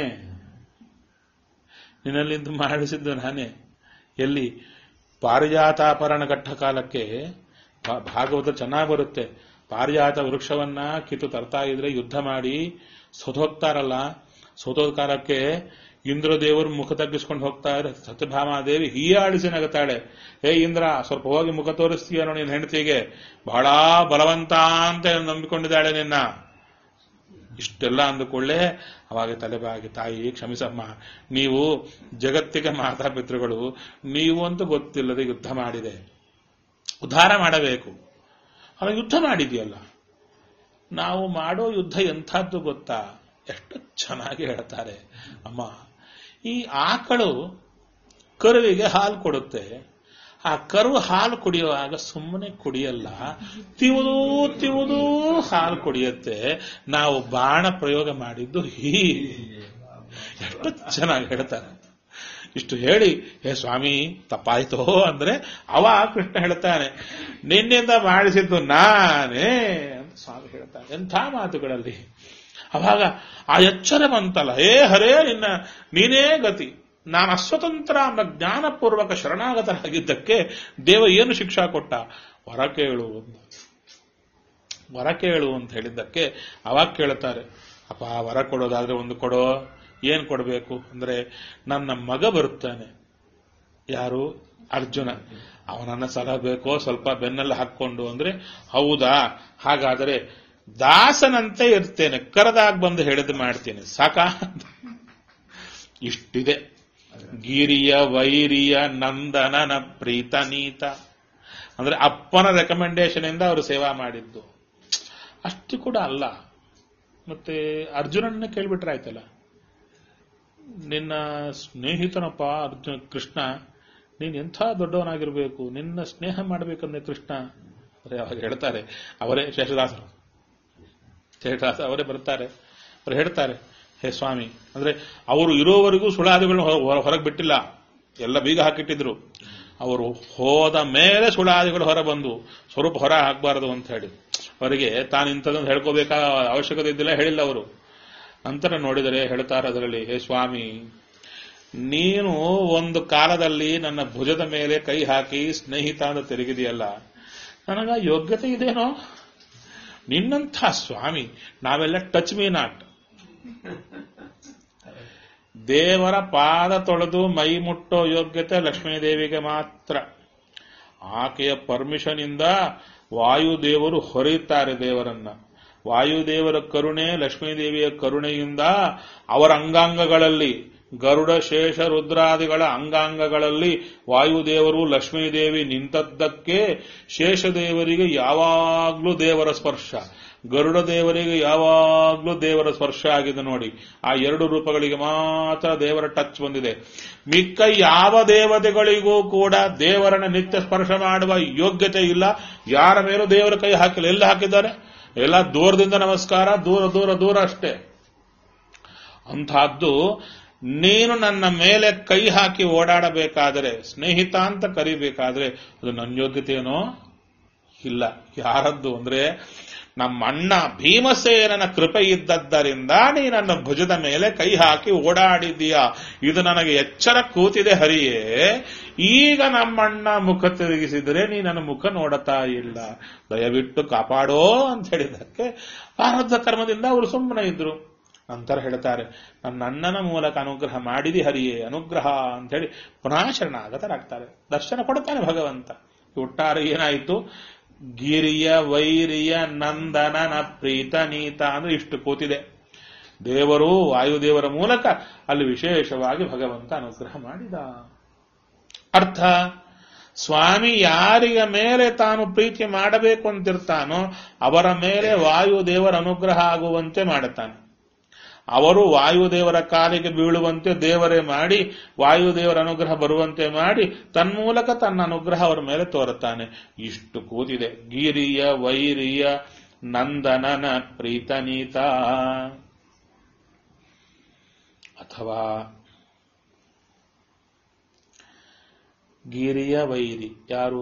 A: ನಿನ್ನಲ್ಲಿ ನಿಂತು ಮಾಡಿಸಿದ್ದು ನಾನೇ ಎಲ್ಲಿ ಪಾರಿಜಾತಾಪರಣ ಘಟ್ಟ ಕಾಲಕ್ಕೆ ಭಾ- ಭಾಗವತ ಚೆನ್ನಾಗಿ ಬರುತ್ತೆ ಪಾರಿಜಾತ ವೃಕ್ಷವನ್ನ ಕಿತ್ತು ತರ್ತಾ ಇದ್ರೆ ಯುದ್ಧ ಮಾಡಿ ಸೋತೋಗ್ತಾರಲ್ಲ ಸೋತೋದ ಕಾಲಕ್ಕೆ ಇಂದ್ರದೇವರು ಮುಖ ತಗ್ಗಿಸ್ಕೊಂಡು ಹೋಗ್ತಾ ಇದ್ರೆ ಸತ್ಯಭಾಮಾದೇವಿ ಹೀಯಾಡಿಸಿ ನಗುತ್ತಾಳೆ ಹೇ ಇಂದ್ರ ಸ್ವಲ್ಪ ಹೋಗಿ ಮುಖ ತೋರಿಸ್ತೀಯನೋ ನಿನ್ನ ಹೆಂಡತಿಗೆ ಬಹಳ ಬಲವಂತ ಅಂತ ನಂಬಿಕೊಂಡಿದ್ದಾಳೆ ನಿನ್ನ ಇಷ್ಟೆಲ್ಲ ಅಂದುಕೊಳ್ಳೆ ಅವಾಗ ತಲೆಬಾಗಿ ತಾಯಿ ಕ್ಷಮಿಸಮ್ಮ ನೀವು ಜಗತ್ತಿಗೆ ಮಾತಾಪಿತೃಗಳು ನೀವು ಅಂತೂ ಗೊತ್ತಿಲ್ಲದೆ ಯುದ್ಧ ಮಾಡಿದೆ ಉದ್ಧಾರ ಮಾಡಬೇಕು ಅವ ಯುದ್ಧ ಮಾಡಿದೆಯಲ್ಲ ನಾವು ಮಾಡೋ ಯುದ್ಧ ಎಂಥದ್ದು ಗೊತ್ತಾ ಎಷ್ಟು ಚೆನ್ನಾಗಿ ಹೇಳ್ತಾರೆ ಅಮ್ಮ ಈ ಆಕಳು ಕರುವಿಗೆ ಹಾಲು ಕೊಡುತ್ತೆ ಆ ಕರು ಹಾಲು ಕುಡಿಯುವಾಗ ಸುಮ್ಮನೆ ಕುಡಿಯಲ್ಲ ತಿವುದು ತಿವುದು ಹಾಲು ಕುಡಿಯುತ್ತೆ ನಾವು ಬಾಣ ಪ್ರಯೋಗ ಮಾಡಿದ್ದು ಹೀಗೆ ಎಷ್ಟು ಚೆನ್ನಾಗಿ ಹೇಳ್ತಾರೆ ಇಷ್ಟು ಹೇಳಿ ಹೇ ಸ್ವಾಮಿ ತಪ್ಪಾಯ್ತೋ ಅಂದ್ರೆ ಅವ ಕೃಷ್ಣ ಹೇಳ್ತಾನೆ ನಿನ್ನಿಂದ ಮಾಡಿಸಿದ್ದು ನಾನೇ ಅಂತ ಸ್ವಾಮಿ ಹೇಳ್ತಾನೆ ಎಂಥ ಮಾತುಗಳಲ್ಲಿ ಅವಾಗ ಆ ಎಚ್ಚರ ಬಂತಲ್ಲ ಹೇ ಹರೇ ನಿನ್ನ ನೀನೇ ಗತಿ ನಾನು ಅಸ್ವತಂತ್ರ ಅನ್ನೋ ಜ್ಞಾನಪೂರ್ವಕ ಶರಣಾಗತರಾಗಿದ್ದಕ್ಕೆ ದೇವ ಏನು ಶಿಕ್ಷಾ ಕೊಟ್ಟ ವರ ಕೇಳು ಅಂತ ವರ ಕೇಳು ಅಂತ ಹೇಳಿದ್ದಕ್ಕೆ ಅವಾಗ ಕೇಳುತ್ತಾರೆ ಅಪ್ಪ ವರ ಕೊಡೋದಾದ್ರೆ ಒಂದು ಕೊಡೋ ಏನ್ ಕೊಡಬೇಕು ಅಂದ್ರೆ ನನ್ನ ಮಗ ಬರುತ್ತಾನೆ ಯಾರು ಅರ್ಜುನ ಅವನನ್ನ ಸಲಹಬೇಕೋ ಸ್ವಲ್ಪ ಬೆನ್ನಲ್ಲಿ ಹಾಕೊಂಡು ಅಂದ್ರೆ ಹೌದಾ ಹಾಗಾದರೆ ದಾಸನಂತೆ ಇರ್ತೇನೆ ಕರೆದಾಗ ಬಂದು ಹೇಳಿದ್ ಮಾಡ್ತೇನೆ ಸಾಕಾ ಇಷ್ಟಿದೆ ಗಿರಿಯ ವೈರಿಯ ನಂದನನ ಪ್ರೀತನೀತ ಅಂದ್ರೆ ಅಪ್ಪನ ರೆಕಮೆಂಡೇಶನ್ ಇಂದ ಅವರು ಸೇವಾ ಮಾಡಿದ್ದು ಅಷ್ಟು ಕೂಡ ಅಲ್ಲ ಮತ್ತೆ ಅರ್ಜುನನ್ನೇ ಕೇಳ್ಬಿಟ್ರೆ ಆಯ್ತಲ್ಲ ನಿನ್ನ ಸ್ನೇಹಿತನಪ್ಪ ಅರ್ಜುನ ಕೃಷ್ಣ ನೀನ್ ಎಂಥ ದೊಡ್ಡವನಾಗಿರ್ಬೇಕು ನಿನ್ನ ಸ್ನೇಹ ಮಾಡಬೇಕಂದ್ರೆ ಕೃಷ್ಣ ಅಂದ್ರೆ ಅವಾಗ ಹೇಳ್ತಾರೆ ಅವರೇ ಶೇಷದಾಸರು ಶೇಷದಾಸ ಅವರೇ ಬರ್ತಾರೆ ಅವ್ರು ಹೇಳ್ತಾರೆ ಹೇ ಸ್ವಾಮಿ ಅಂದ್ರೆ ಅವರು ಇರೋವರೆಗೂ ಸುಳಾದಿಗಳನ್ನ ಹೊರಗೆ ಬಿಟ್ಟಿಲ್ಲ ಎಲ್ಲ ಬೀಗ ಹಾಕಿಟ್ಟಿದ್ರು ಅವರು ಹೋದ ಮೇಲೆ ಸುಳಾದಿಗಳು ಹೊರ ಬಂದು ಸ್ವರೂಪ ಹೊರ ಹಾಕಬಾರದು ಅಂತ ಹೇಳಿ ಅವರಿಗೆ ತಾನು ಇಂಥದ್ದೊಂದು ಹೇಳ್ಕೋಬೇಕಾದ ಅವಶ್ಯಕತೆ ಇದ್ದಿಲ್ಲ ಹೇಳಿಲ್ಲ ಅವರು ನಂತರ ನೋಡಿದರೆ ಹೇಳ್ತಾರೆ ಅದರಲ್ಲಿ ಹೇ ಸ್ವಾಮಿ ನೀನು ಒಂದು ಕಾಲದಲ್ಲಿ ನನ್ನ ಭುಜದ ಮೇಲೆ ಕೈ ಹಾಕಿ ಸ್ನೇಹಿತ ಅಂತ ತಿರುಗಿದೆಯಲ್ಲ ನನಗ ಯೋಗ್ಯತೆ ಇದೇನೋ ನಿನ್ನಂಥ ಸ್ವಾಮಿ ನಾವೆಲ್ಲ ಟಚ್ ಮೀ ನಾಟ್ ದೇವರ ಪಾದ ತೊಳೆದು ಮೈ ಮುಟ್ಟೋ ಯೋಗ್ಯತೆ ಲಕ್ಷ್ಮೀದೇವಿಗೆ ಮಾತ್ರ ಆಕೆಯ ಪರ್ಮಿಷನ್ ಇಂದ ವಾಯುದೇವರು ಹೊರೆಯುತ್ತಾರೆ ದೇವರನ್ನ ವಾಯುದೇವರ ಕರುಣೆ ಲಕ್ಷ್ಮೀದೇವಿಯ ಕರುಣೆಯಿಂದ ಅವರ ಅಂಗಾಂಗಗಳಲ್ಲಿ ಗರುಡ ಶೇಷ ರುದ್ರಾದಿಗಳ ಅಂಗಾಂಗಗಳಲ್ಲಿ ವಾಯುದೇವರು ಲಕ್ಷ್ಮೀದೇವಿ ನಿಂತದ್ದಕ್ಕೆ ಶೇಷದೇವರಿಗೆ ಯಾವಾಗ್ಲೂ ದೇವರ ಸ್ಪರ್ಶ ಗರುಡ ದೇವರಿಗೆ ಯಾವಾಗ್ಲೂ ದೇವರ ಸ್ಪರ್ಶ ಆಗಿದೆ ನೋಡಿ ಆ ಎರಡು ರೂಪಗಳಿಗೆ ಮಾತ್ರ ದೇವರ ಟಚ್ ಬಂದಿದೆ ಮಿಕ್ಕ ಯಾವ ದೇವತೆಗಳಿಗೂ ಕೂಡ ದೇವರನ್ನ ನಿತ್ಯ ಸ್ಪರ್ಶ ಮಾಡುವ ಯೋಗ್ಯತೆ ಇಲ್ಲ ಯಾರ ಮೇಲೂ ದೇವರ ಕೈ ಹಾಕಿಲ್ಲ ಎಲ್ಲ ಹಾಕಿದ್ದಾರೆ ಎಲ್ಲ ದೂರದಿಂದ ನಮಸ್ಕಾರ ದೂರ ದೂರ ದೂರ ಅಷ್ಟೇ ಅಂಥದ್ದು ನೀನು ನನ್ನ ಮೇಲೆ ಕೈ ಹಾಕಿ ಓಡಾಡಬೇಕಾದರೆ ಸ್ನೇಹಿತ ಅಂತ ಕರಿಬೇಕಾದ್ರೆ ಅದು ನನ್ನ ಯೋಗ್ಯತೆಯೇನೋ ಇಲ್ಲ ಯಾರದ್ದು ಅಂದ್ರೆ ನಮ್ಮ ಅಣ್ಣ ಭೀಮಸೇನನ ಕೃಪೆ ಇದ್ದದ್ದರಿಂದ ನೀ ನನ್ನ ಭುಜದ ಮೇಲೆ ಕೈ ಹಾಕಿ ಓಡಾಡಿದ್ದೀಯ ಇದು ನನಗೆ ಎಚ್ಚರ ಕೂತಿದೆ ಹರಿಯೇ ಈಗ ನಮ್ಮಣ್ಣ ಮುಖ ತಿರುಗಿಸಿದರೆ ನೀ ನನ್ನ ಮುಖ ನೋಡುತ್ತಾ ಇಲ್ಲ ದಯವಿಟ್ಟು ಕಾಪಾಡೋ ಅಂತ ಹೇಳಿದ್ದಕ್ಕೆ ಪ್ರಾರಬ್ಧ ಕರ್ಮದಿಂದ ಅವರು ಸುಮ್ಮನೆ ಇದ್ರು ನಂತರ ಹೇಳ್ತಾರೆ ನನ್ನ ಅಣ್ಣನ ಮೂಲಕ ಅನುಗ್ರಹ ಮಾಡಿದಿ ಹರಿಯೇ ಅನುಗ್ರಹ ಅಂತ ಹೇಳಿ ಪುನಃ ಶರಣಾಗತರಾಗ್ತಾರೆ ದರ್ಶನ ಕೊಡ್ತಾನೆ ಭಗವಂತ ಒಟ್ಟಾರೆ ಏನಾಯಿತು ಗಿರಿಯ ವೈರಿಯ ನಂದನನ ಪ್ರೀತ ನೀತ ಅಂದ್ರೆ ಇಷ್ಟು ಕೂತಿದೆ ದೇವರು ವಾಯುದೇವರ ಮೂಲಕ ಅಲ್ಲಿ ವಿಶೇಷವಾಗಿ ಭಗವಂತ ಅನುಗ್ರಹ ಮಾಡಿದ ಅರ್ಥ ಸ್ವಾಮಿ ಯಾರಿಗ ಮೇಲೆ ತಾನು ಪ್ರೀತಿ ಮಾಡಬೇಕು ಅಂತಿರ್ತಾನೋ ಅವರ ಮೇಲೆ ವಾಯುದೇವರ ಅನುಗ್ರಹ ಆಗುವಂತೆ ಮಾಡುತ್ತಾನೆ ಅವರು ವಾಯುದೇವರ ಕಾಲಿಗೆ ಬೀಳುವಂತೆ ದೇವರೇ ಮಾಡಿ ವಾಯುದೇವರ ಅನುಗ್ರಹ ಬರುವಂತೆ ಮಾಡಿ ತನ್ಮೂಲಕ ತನ್ನ ಅನುಗ್ರಹ ಅವರ ಮೇಲೆ ತೋರುತ್ತಾನೆ ಇಷ್ಟು ಕೂತಿದೆ ಗಿರಿಯ ವೈರಿಯ ನಂದನನ ಪ್ರೀತನೀತ ಅಥವಾ ಗಿರಿಯ ವೈರಿ ಯಾರು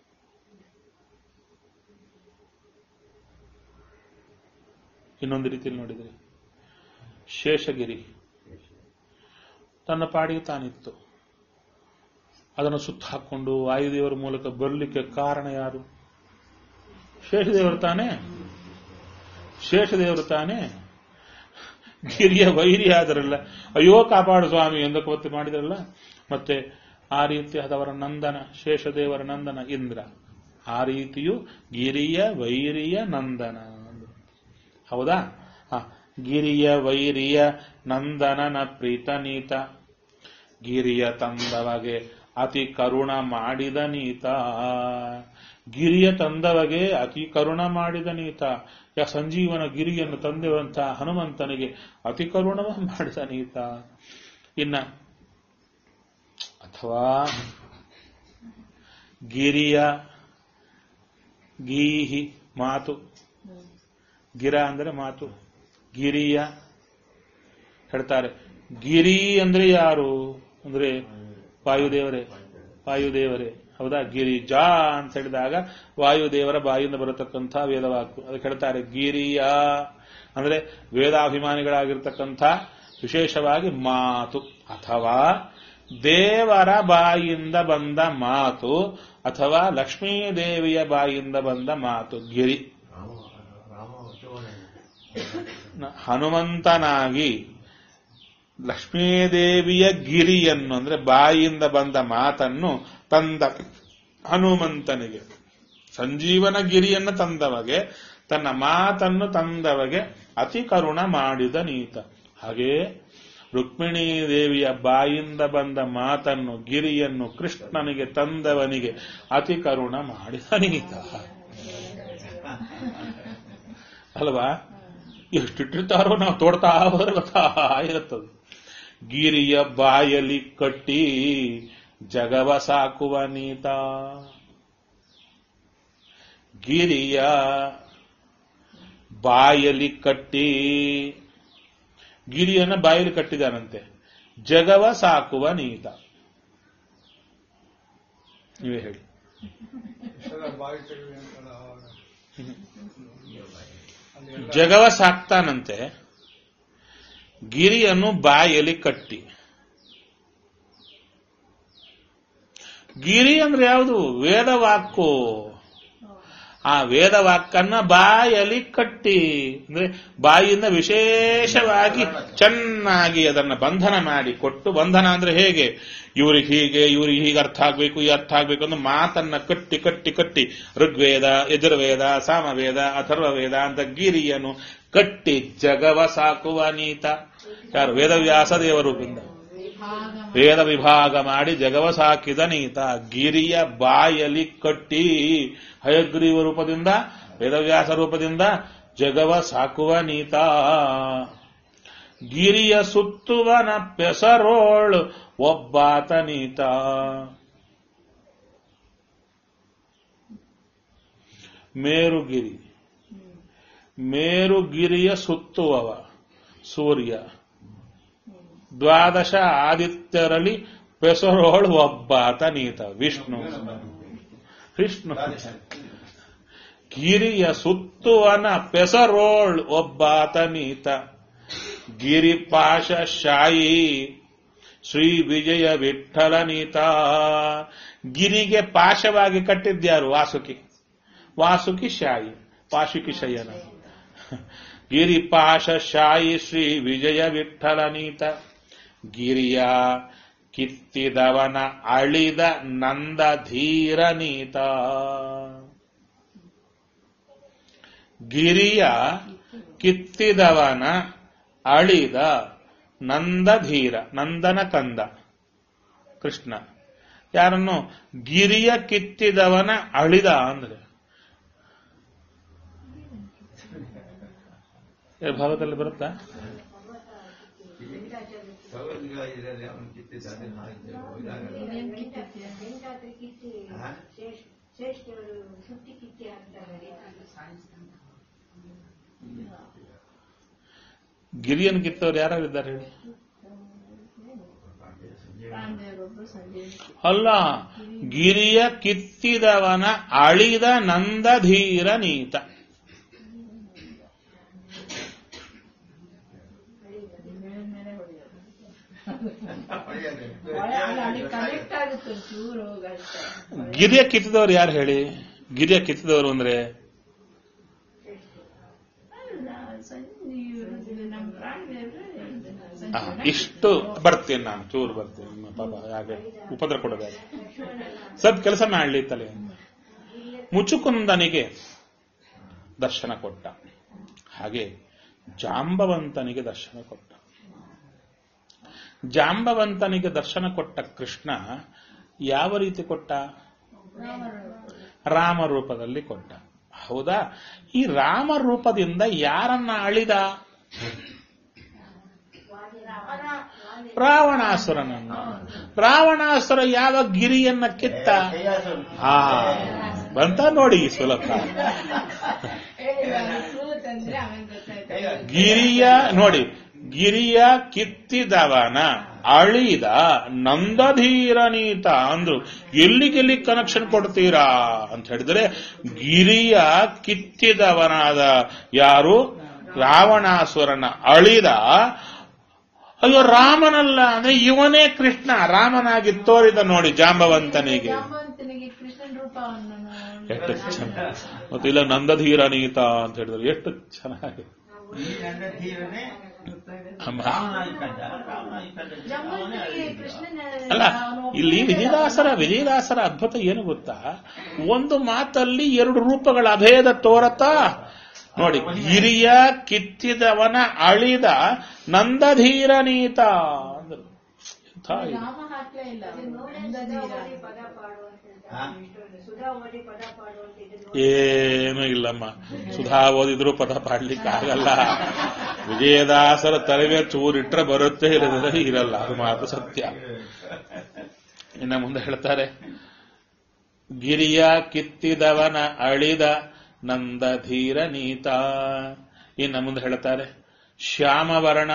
A: ಇನ್ನೊಂದು ರೀತಿಯಲ್ಲಿ ನೋಡಿದರೆ ಶೇಷಗಿರಿ ತನ್ನ ಪಾಡಿಗೆ ತಾನಿತ್ತು ಅದನ್ನು ಸುತ್ತ ಹಾಕೊಂಡು ವಾಯುದೇವರ ಮೂಲಕ ಬರಲಿಕ್ಕೆ ಕಾರಣ ಯಾರು ಶೇಷದೇವರು ತಾನೇ ಶೇಷದೇವರು ತಾನೇ ಗಿರಿಯ ವೈರಿ ಆದರಲ್ಲ ಅಯ್ಯೋ ಕಾಪಾಡು ಸ್ವಾಮಿ ಎಂದು ಕೊತ್ತು ಮಾಡಿದ್ರಲ್ಲ ಮತ್ತೆ ಆ ರೀತಿಯಾದವರ ನಂದನ ಶೇಷದೇವರ ನಂದನ ಇಂದ್ರ ಆ ರೀತಿಯು ಗಿರಿಯ ವೈರಿಯ ನಂದನ ಹೌದಾ ಹ, ಗಿರಿಯ ವೈರಿಯ ನಂದನನ ಪ್ರೀತನೀತ ಗಿರಿಯ ತಂದವಗೆ ಅತಿ ಕರುಣ ಮಾಡಿದ ನೀತ ಗಿರಿಯ ತಂದವಗೆ ಅತಿ ಕರುಣ ಮಾಡಿದ ನೀತ ಯಾ ಸಂಜೀವನ ಗಿರಿಯನ್ನು ತಂದಿರುವಂತ ಹನುಮಂತನಿಗೆ ಅತಿ ಕರುಣವ ಮಾಡಿದ ನೀತ ಇನ್ನ ಅಥವಾ ಗಿರಿಯ ಗೀಹಿ ಮಾತು ಗಿರ ಅಂದ್ರೆ ಮಾತು ಗಿರಿಯ ಹೇಳ್ತಾರೆ ಗಿರಿ ಅಂದ್ರೆ ಯಾರು ಅಂದ್ರೆ ವಾಯುದೇವರೇ ವಾಯುದೇವರೇ ಹೌದಾ ಗಿರಿಜಾ ಅಂತ ಹೇಳಿದಾಗ ವಾಯುದೇವರ ಬಾಯಿಂದ ಬರತಕ್ಕಂಥ ವೇದವಾಕ್ಕು ಅದಕ್ಕೆ ಹೇಳ್ತಾರೆ ಗಿರಿಯ ಅಂದ್ರೆ ವೇದಾಭಿಮಾನಿಗಳಾಗಿರ್ತಕ್ಕಂಥ ವಿಶೇಷವಾಗಿ ಮಾತು ಅಥವಾ ದೇವರ ಬಾಯಿಂದ ಬಂದ ಮಾತು ಅಥವಾ ಲಕ್ಷ್ಮೀದೇವಿಯ ಬಾಯಿಂದ ಬಂದ ಮಾತು ಗಿರಿ
B: ರಾಮ ರಾಮ ವಚೋನೆ
A: ನ- ಹನುಮಂತನಾಗಿ ಲಕ್ಷ್ಮೀದೇವಿಯ ಗಿರಿಯನ್ನು ಅಂದ್ರೆ ಬಾಯಿಯಿಂದ ಬಂದ ಮಾತನ್ನು ತಂದ ಹನುಮಂತನಿಗೆ ಸಂಜೀವನ ಗಿರಿಯನ್ನು ತಂದವಗೆ ತನ್ನ ಮಾತನ್ನು ತಂದವಗೆ ಅತಿ ಕರುಣ ಮಾಡಿದ ನೀತ ಹಾಗೆ ರುಕ್ಮಿಣೀ ದೇವಿಯ ಬಾಯಿಂದ ಬಂದ ಮಾತನ್ನು ಗಿರಿಯನ್ನು ಕೃಷ್ಣನಿಗೆ ತಂದವನಿಗೆ ಅತಿ ಕರುಣ ಮಾಡಿದ ನೀತ ಅಲ್ವಾ ಎಷ್ಟಿಟ್ಟಿರ್ತಾರೋ ನಾವು ತೋಡ್ತಾ ಹೋದ್ರೆ ಗೊತ್ತಾ ಇರುತ್ತದೆ ಗಿರಿಯ ಬಾಯಲಿ ಕಟ್ಟಿ ಜಗವ ಸಾಕುವ ನೀತ ಗಿರಿಯ ಬಾಯಲಿ ಕಟ್ಟಿ ಗಿರಿಯನ್ನ ಬಾಯಲ್ಲಿ ಕಟ್ಟಿದಾನಂತೆ ಜಗವ ಸಾಕುವ ನೀತ ನೀವೇ ಹೇಳಿ
C: ಇಷ್ಟೆಲ್ಲ ಬಾಯಿ ತೆಗೆದು ಅಂತಲ್ಲ ಅವಾಗ ಅಲ್ಲಿ ಎಲ್ಲ
A: ಜಗವ ಸಾಕ್ತಾನಂತೆ ಗಿರಿಯನ್ನು ಬಾಯಲ್ಲಿ ಕಟ್ಟಿ ಗಿರಿ ಅಂದ್ರೆ ಯಾವುದು ವೇದವಾಕ್ಕು ಆ ವೇದವಾಕ್ಕನ್ನ ಬಾಯಲ್ಲಿ ಕಟ್ಟಿ ಅಂದ್ರೆ ಬಾಯಿಯಿಂದ ವಿಶೇಷವಾಗಿ ಚೆನ್ನಾಗಿ ಅದನ್ನ ಬಂಧನ ಮಾಡಿ ಕೊಟ್ಟು ಬಂಧನ ಅಂದ್ರೆ ಹೇಗೆ ಇವ್ರಿಗೆ ಹೀಗೆ ಇವ್ರಿಗೆ ಹೀಗೆ ಅರ್ಥ ಆಗ್ಬೇಕು ಈ ಅರ್ಥ ಆಗ್ಬೇಕು ಅನ್ನೋ ಮಾತನ್ನ ಕಟ್ಟಿ ಕಟ್ಟಿ ಕಟ್ಟಿ ಋಗ್ವೇದ ಯಜುರ್ವೇದ ಸಾಮವೇದ ಅಥರ್ವವೇದ ಅಂತ ಗಿರಿಯನ್ನು ಕಟ್ಟಿ ಜಗವ ಸಾಕುವ ನೀತ ಯಾರು ವೇದವ್ಯಾಸ ದೇವರೂಪಿಂದ ವೇದ ವಿಭಾಗ ಮಾಡಿ ಜಗವ ಸಾಕಿದ ನೀತ ಗಿರಿಯ ಬಾಯಲ್ಲಿ ಕಟ್ಟಿ ಹಯಗ್ರೀವ ರೂಪದಿಂದ ವೇದವ್ಯಾಸ ರೂಪದಿಂದ ಜಗವ ಸಾಕುವ ನೀತ ಗಿರಿಯ ಸುತ್ತುವನ ಪೆಸರೋಳ್ ಒಬ್ಬಾತ ನೀತ ಮೇರುಗಿರಿ ಮೇರುಗಿರಿಯ ಸುತ್ತುವವ ಸೂರ್ಯ ದ್ವಾದಶ ಆದಿತ್ಯರಲ್ಲಿ ಪೆಸರೋಳು ಒಬ್ಬಾತ ನೀತ ವಿಷ್ಣು ವಿಷ್ಣು ಗಿರಿಯ ಸುತ್ತುವನ ಪೆಸರೋಳ್ ಒಬ್ಬಾತ ನೀತ ಗಿರಿಪಾಶ ಶಾಯಿ ಶ್ರೀ ವಿಜಯ ವಿಠಲ ನೀತ ಗಿರಿಗೆ ಪಾಶವಾಗಿ ಕಟ್ಟಿದ್ಯಾರು ವಾಸುಕಿ ವಾಸುಕಿ ಶಾಯಿ ಪಾಶುಕಿ ಶಯನ ಗಿರಿಪಾಶ ಶಾಯಿ ಶ್ರೀ ವಿಜಯ ವಿಠಲ ನೀತ ಗಿರಿಯ ಕಿತ್ತಿದವನ ಅಳಿದ ನಂದ ಧೀರ ನೀತ ಗಿರಿಯ ಕಿತ್ತಿದವನ ಅಳಿದ ನಂದಧೀರ ನಂದನ ಕಂದ ಕೃಷ್ಣ ಯಾರನ್ನು ಗಿರಿಯ ಕಿತ್ತಿದವನ ಅಳಿದ ಅಂದ್ರೆ ಏ, ಭಾಗದಲ್ಲಿ ಬರುತ್ತಾ
B: ಭಗವದ್ಗೀತೆಯಲ್ಲಿ ಅವನು ಕಿತ್ತಿದ್ದ ಅದನ್ನು ಹಾಕಿದ್ರು. ಹೋದಾಗಲ್ಲ.
E: ಏನ್ ಕಿತ್ತಿದ್ಯಾ?
D: ವೆಂಕಟಾದ್ರಿ ಕಿತ್ತಿ
B: ಹಾ?
D: ಶ್ರೇಷ್ಠ ಶ್ರೇಷ್ಠವರು ಸುತ್ತಿ ಕಿತ್ತಿ ಹಾಕ್ತಾರೆ
A: ಗಿರಿಯನ್ನು ಕಿತ್ತವ್ರು ಯಾರಿದ್ದಾರೆ ಹೇಳಿ
E: ಪ್ರಾಣದೇವರೊಬ್ರು ಸಂಜೆ
A: ಅಲ್ಲ ಗಿರಿಯ ಕಿತ್ತಿದವನ ಅಳಿದ ನಂದಧೀರ ನೀತ
E: ಮೇಲೆ ಹೊಡೆಯೋದು
B: ಹೊಡೆಯೋದು.
E: ಕನೆಕ್ಟ್ ಆಗುತ್ತೆ ಚೂರು ಹೋಗುತ್ತೆ
A: ಗಿರಿಯ ಕಿತ್ತಿದವರು ಯಾರು ಹೇಳಿ ಗಿರಿಯ ಕಿತ್ತಿದವರು ಅಂದ್ರೆ
E: ಅಲ್ಲ ಸಂಜೀವ ನಮ್ಮ ಪ್ರಾಣದೇವ್ರೆ
A: ಆ,
E: ಸಂಜೀವನ
A: ಇಷ್ಟು ಬರ್ತೀನಿ ನಾನು ಚೂರು ಬರ್ತೀನಿ ನಿಮ್ಮ ಪಾಪ ಹಾಗೆ ಉಪದ್ರ ಕೊಡಬೇಕು ಸ್ವಲ್ಪ ಕೆಲಸ ಮಾಡಲಿ ತಲೆ ಮುಚುಕುಂದನಿಗೆ ದರ್ಶನ ಕೊಟ್ಟ ಹಾಗೆ ಜಾಂಬವಂತನಿಗೆ ದರ್ಶನ ಕೊಟ್ಟ ಜಾಂಬವಂತನಿಗೆ ದರ್ಶನ ಕೊಟ್ಟ ಕೃಷ್ಣ ಯಾವ ರೀತಿ ಕೊಟ್ಟ ರಾಮ ರೂಪದಲ್ಲಿ ಕೊಟ್ಟ ಹೌದಾ ಈ ರಾಮ ರೂಪದಿಂದ ಯಾರನ್ನ ಅಳಿದ ರಾವಣಾಸುರನನ್ನು ರಾವಣಾಸುರ ಯಾವ ಗಿರಿಯನ್ನ ಕಿತ್ತ
B: ಕೈಯಾಸು.
A: ಹಾ ಬಂತ ನೋಡಿ ಈ ಸುಲಭ
E: ಟ್ರೂತ್ ಅಂದ್ರೆ ಆಮೇಲೆ ಗೊತ್ತಾಯ್ತು
A: ಗಿರಿಯ ನೋಡಿ ಗಿರಿಯ ಕಿತ್ತಿದವನ ಅಳಿದ ನಂದಧೀರನೀತ ಅಂದ್ರು ಎಲ್ಲಿಗೆಲ್ಲಿ ಕನೆಕ್ಷನ್ ಕೊಡ್ತೀರಾ ಅಂತ ಹೇಳಿದ್ರೆ ಗಿರಿಯ ಕಿತ್ತಿದವನಾದ ಯಾರು ರಾವಣಾಸುರನ ಅಳಿದ ಅಯ್ಯೋ ರಾಮನಲ್ಲ ಅಂದ್ರೆ ಇವನೇ ಕೃಷ್ಣ ರಾಮನಾಗಿ ತೋರಿದ ನೋಡಿ ಜಾಂಬವಂತನಿಗೆ
E: ಜಾಂಬವಂತನಿಗೆ ಕೃಷ್ಣನ ರೂಪವನ್ನು ನೋಡಿ
A: ಎಷ್ಟು ಚೆನ್ನಾಗಿ ಮತ್ತೆ ಇಲ್ಲ ನಂದಧೀರನೀತ ಅಂತ ಹೇಳಿದ್ರು ಎಷ್ಟು ಚೆನ್ನಾಗಿ
B: ಈ ನನ್ನ ಧೀರನೇ
A: ಅಮ್ಮ.
B: ರಾಮನಾಗಿ ಕಂಡ ರಾಮನಾಗಿ ಕಂಡ ಅವನೇ
E: ಜಾಂಬವಂತನಿಗೆ
B: ಅಳಿದ.
E: ಕೃಷ್ಣನ
A: ಅಲ್ಲ
E: ಅವನು
A: ಇಲ್ಲಿ
E: ಒಬ್ಬನೇ
A: ವಿಜಯದಾಸರ ವಿಜಯದಾಸರ ಅದ್ಭುತ ಏನು ಗೊತ್ತಾ ಒಂದು ಮಾತಲ್ಲಿ ಎರಡು ರೂಪಗಳ ಅಭೇದ ತೋರತಾ ನೋಡಿ ಗಿರಿಯ ಕಿತ್ತಿದವನ ಅಳಿದ ನಂದಧೀರನೀತ ಅಂದ್ರು ಎಂಥ ಇದು.
E: ರಾಮ ಹಾಕ್ಲೇ ಇಲ್ಲ
D: ನೋಡಿ
E: ನಂದಧೀರ.
D: ಸುಧಾವಳಿ ಪದ ಪಾಡು ಅಂತ
B: ಹಾ?
D: ಹೇಳ್ತಾರೆ ಸುಧಾವಳಿ ಪದ ಪಾಡು ಅಂತ ಇದನ್ನು
A: ಏನೂ ಇಲ್ಲಮ್ಮ ಸುಧಾ ಓದಿದ್ರು ಪದ ಪಾಡ್ಲಿಕ್ಕೆ ಆಗಲ್ಲ ವಿಜಯದಾಸರ ತಲೆಗೆ ಚೂರಿಟ್ರೆ ಬರುತ್ತೆ ಇಲ್ಲದ್ರೆ ಇರಲ್ಲ ಅದು ಮಾತು ಸತ್ಯ ಇನ್ನ ಮುಂದೆ ಹೇಳ್ತಾರೆ ಗಿರಿಯ ಕಿತ್ತಿದವನ ಅಳಿದ ನಂದಧೀರ ನೀತ ಇನ್ನ ಮುಂದೆ ಹೇಳ್ತಾರೆ ಶ್ಯಾಮವರ್ಣ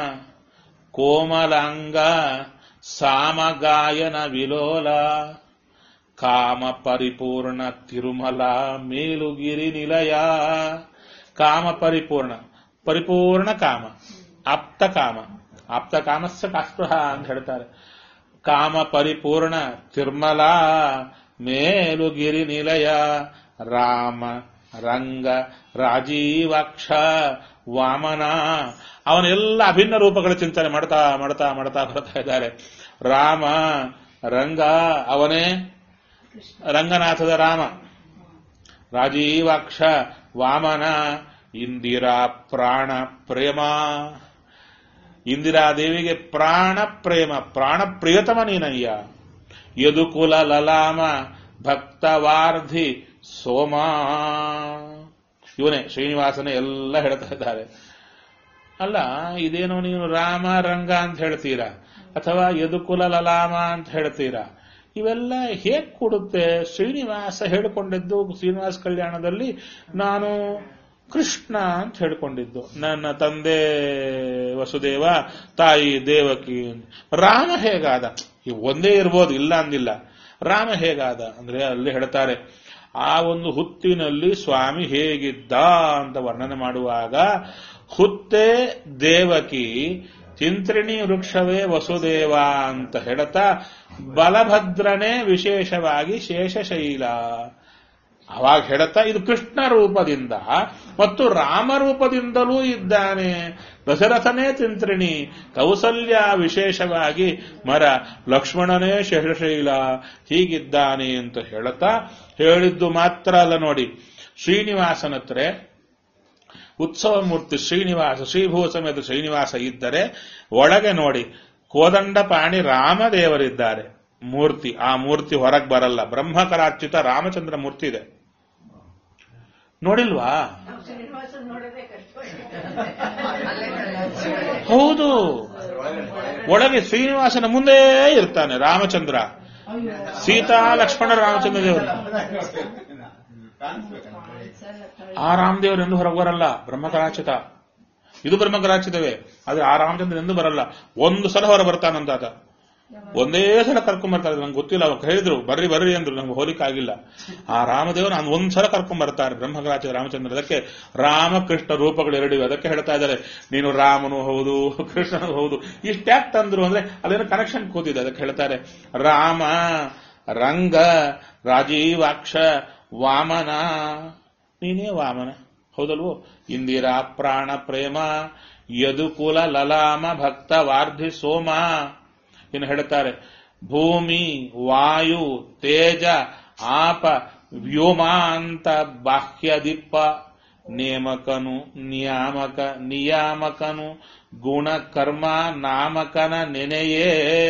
A: ಕೋಮಲಾಂಗ ಸಾಮಗಾಯನ ವಿಲೋಲ ಕಾಮ ಪರಿಪೂರ್ಣ ತಿರುಮಲ ಮೇಲುಗಿರಿ ನಿಲಯ ಕಾಮ ಪರಿಪೂರ್ಣ ಪರಿಪೂರ್ಣ ಕಾಮ ಆಪ್ತ ಕಾಮ ಆಪ್ತ ಕಾಮಸ್ಸ ಕಾಸ್ಪೃಹ ಅಂತ ಹೇಳ್ತಾರೆ ಕಾಮ ಪರಿಪೂರ್ಣ ತಿರ್ಮಲ ಮೇಲುಗಿರಿ ನಿಲಯ ರಾಮ ರಂಗ ರಾಜೀವಾಕ್ಷ ವಾಮನ ಅವನೆಲ್ಲ ಅಭಿನ್ನ ರೂಪಗಳ ಚಿಂತನೆ ಮಾಡ್ತಾ ಮಾಡ್ತಾ ಮಾಡ್ತಾ ಬರ್ತಾ ಇದ್ದಾರೆ ರಾಮ ರಂಗ ಅವನೇ ರಂಗನಾಥದ ರಾಮ ರಾಜೀವಾಕ್ಷ ವಾಮನ ಇಂದಿರಾ ಪ್ರಾಣ ಪ್ರೇಮ ಇಂದಿರಾದೇವಿಗೆ ಪ್ರಾಣ ಪ್ರೇಮ ಪ್ರಾಣ ಪ್ರಿಯತಮ ನೀನಯ್ಯ ಯದುಕುಲ ಲಲಾಮ ಭಕ್ತವಾರ್ಧಿ ಸೋಮ ಇವನೇ ಶ್ರೀನಿವಾಸನೇ ಎಲ್ಲ ಹೇಳ್ತಾ ಇದ್ದಾರೆ ಅಲ್ಲ ಇದೇನೋ ನೀವು ರಾಮ ರಂಗ ಅಂತ ಹೇಳ್ತೀರಾ ಅಥವಾ ಯದುಕುಲ ಲಲಾಮ ಅಂತ ಹೇಳ್ತೀರಾ ಇವೆಲ್ಲ ಹೇಗ್ ಕೊಡುತ್ತೆ ಶ್ರೀನಿವಾಸ ಹೇಳಿಕೊಂಡಿದ್ದು ಶ್ರೀನಿವಾಸ ಕಲ್ಯಾಣದಲ್ಲಿ ನಾನು ಕೃಷ್ಣ ಅಂತ ಹೇಳ್ಕೊಂಡಿದ್ದು ನನ್ನ ತಂದೆ ವಸುದೇವ ತಾಯಿ ದೇವಕಿ ರಾಮ ಹೇಗಾದ ಈ ಒಂದೇ ಇರ್ಬೋದು ಇಲ್ಲ ಅಂದಿಲ್ಲ ರಾಮ ಹೇಗಾದ ಅಂದ್ರೆ ಅಲ್ಲಿ ಹೇಳ್ತಾರೆ ಆ ಒಂದು ಹುತ್ತಿನಲ್ಲಿ ಸ್ವಾಮಿ ಹೇಗಿದ್ದ ಅಂತ ವರ್ಣನೆ ಮಾಡುವಾಗ ಹುತ್ತೆ ದೇವಕಿ ಚಿಂತ್ರಿಣಿ ವೃಕ್ಷವೇ ವಸುದೇವ ಅಂತ ಹೇಳ್ತಾ ಬಲಭದ್ರನೇ ವಿಶೇಷವಾಗಿ ಶೇಷಶೈಲ ಅವಾಗ ಹೇಳ್ತಾ ಇದು ಕೃಷ್ಣ ರೂಪದಿಂದ ಮತ್ತು ರಾಮ ರೂಪದಿಂದಲೂ ಇದ್ದಾನೆ ದಶರಥನೇ ಚಿಂತ್ರಿಣಿ ಕೌಸಲ್ಯ ವಿಶೇಷವಾಗಿ ಮರ ಲಕ್ಷ್ಮಣನೇ ಶೇಷಶೈಲ ಹೀಗಿದ್ದಾನೆ ಅಂತ ಹೇಳುತ್ತಾ ಹೇಳಿದ್ದು ಮಾತ್ರ ಅಲ್ಲ ನೋಡಿ ಶ್ರೀನಿವಾಸನ ಹತ್ರ ಉತ್ಸವ ಮೂರ್ತಿ ಶ್ರೀನಿವಾಸ ಶ್ರೀಭೂ ಸಮೇತ ಶ್ರೀನಿವಾಸ ಇದ್ದರೆ ಒಳಗೆ ನೋಡಿ ಕೋದಂಡಪಾಣಿ ರಾಮದೇವರಿದ್ದಾರೆ ಮೂರ್ತಿ ಆ ಮೂರ್ತಿ ಹೊರಗ್ ಬರಲ್ಲ ಬ್ರಹ್ಮಕರಾರ್ಚಿತ ರಾಮಚಂದ್ರ ಮೂರ್ತಿ ಇದೆ ನೋಡಿಲ್ವಾ
D: ನಾವು ಶ್ರೀನಿವಾಸ ನೋಡೋದೇ ಕಷ್ಟ
A: ಹೌದು
B: ಅದ್ರ ಒಳಗಡೆ ಒಳಗಡೆ
A: ಒಳಗೆ ಶ್ರೀನಿವಾಸನ ಮುಂದೆ ಇರ್ತಾನೆ ರಾಮಚಂದ್ರ ಸೀತಾ ಲಕ್ಷ್ಮಣ ರಾಮಚಂದ್ರ ದೇವರು ಆ ರಾಮದೇವರು ಎಂದು ಹೊರಗೆ ಬರಲ್ಲ ಬ್ರಹ್ಮಕರಾಚಿತ ಇದು ಬ್ರಹ್ಮಕರಾಚಿತವೇ ಆದ್ರೆ ಆ ರಾಮಚಂದ್ರ ಎಂದು ಬರಲ್ಲ ಒಂದು ಸಲ ಹೊರ ಬರ್ತಾನಂತ ಆತ ಒಂದೇ ಸಲ ಕರ್ಕೊಂಡ್ ಬರ್ತಾರೆ ನಂಗೆ ಗೊತ್ತಿಲ್ಲ ಅವ್ರು ಹೇಳಿದ್ರು ಬರ್ರಿ ಬರ್ರಿ ಅಂದ್ರು ನಮ್ಗೆ ಹೋಲಿಕೆ ಆಗಿಲ್ಲ ಆ ರಾಮದೇವರು ನಾನು ಒಂದ್ ಸಲ ಕರ್ಕೊಂಡ್ ಬರ್ತಾರೆ ಬ್ರಹ್ಮಕರಾಚಿತ ರಾಮಚಂದ್ರ ಅದಕ್ಕೆ ರಾಮಕೃಷ್ಣ ರೂಪಗಳು ಎರಡಿವೆ ಅದಕ್ಕೆ ಹೇಳ್ತಾ ಇದ್ದಾರೆ ನೀನು ರಾಮನು ಹೌದು ಕೃಷ್ಣನು ಹೌದು ಇಷ್ಟ್ಯಾಕ್ ತಂದ್ರು ಅಂದ್ರೆ ಅದೇನೋ ಕನೆಕ್ಷನ್ ಕೂತಿದೆ ಅದಕ್ಕೆ ಹೇಳ್ತಾರೆ ರಾಮ ರಂಗ ರಾಜೀವಾಕ್ಷ ವಾಮನ ನೀನೇ ವಾಮನ ಹೌದಲ್ವೋ ಇಂದಿರಾ ಪ್ರಾಣ ಪ್ರೇಮ ಯದುಕುಲ ಲಲಾಮ ಭಕ್ತ ವಾರ್ಧಿ ಸೋಮ ಇನ್ನು ಹೇಳ್ತಾರೆ ಭೂಮಿ ವಾಯು ತೇಜ ಆಪ ವ್ಯೋಮಾಂತ ಬಾಹ್ಯದಿಪ್ಪ ನೇಮಕನು ನಿಯಾಮಕ ನಿಯಾಮಕನು ಗುಣ ಕರ್ಮ ನಾಮಕನ ನೆನೆಯೇ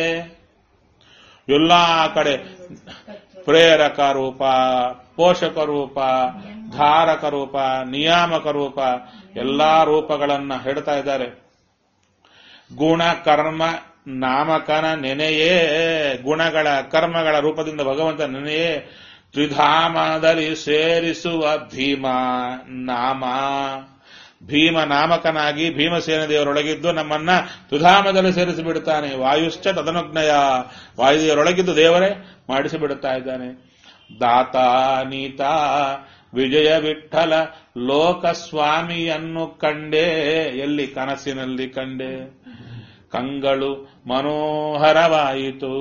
A: ಎಲ್ಲಾ ಕಡೆ ಪ್ರೇರಕ ರೂಪ ಪೋಷಕ ರೂಪ ಧಾರಕ ರೂಪ ನಿಯಾಮಕ ರೂಪ ಎಲ್ಲಾ ರೂಪಗಳನ್ನ ಹೇಳ್ತಾ ಇದ್ದಾರೆ ಗುಣ ಕರ್ಮ ನಾಮಕನ ನೆನೆಯೇ ಗುಣಗಳ ಕರ್ಮಗಳ ರೂಪದಿಂದ ಭಗವಂತ ನೆನೆಯೇ ತ್ರಿಧಾಮದಲ್ಲಿ ಸೇರಿಸುವ ಭೀಮ ನಾಮ ಭೀಮ ನಾಮಕನಾಗಿ ಭೀಮಸೇನ ದೇವರೊಳಗಿದ್ದು ನಮ್ಮನ್ನ ತ್ರಿಧಾಮದಲ್ಲಿ ಸೇರಿಸಿ ಬಿಡುತ್ತಾನೆ ವಾಯುಶ್ಚ ತದನುಜ್ಞಯ ವಾಯುದೇವರೊಳಗಿದ್ದು ದೇವರೇ ಮಾಡಿಸಿ ಬಿಡುತ್ತಾ ಇದ್ದಾನೆ ದಾತ ನೀತ ವಿಜಯ ವಿಠಲ ಲೋಕಸ್ವಾಮಿಯನ್ನು ಕಂಡೇ ಎಲ್ಲಿ ಕನಸಿನಲ್ಲಿ ಕಂಡೆ ಕಂಗಳು ಮನೋಹರವಾಯಿತು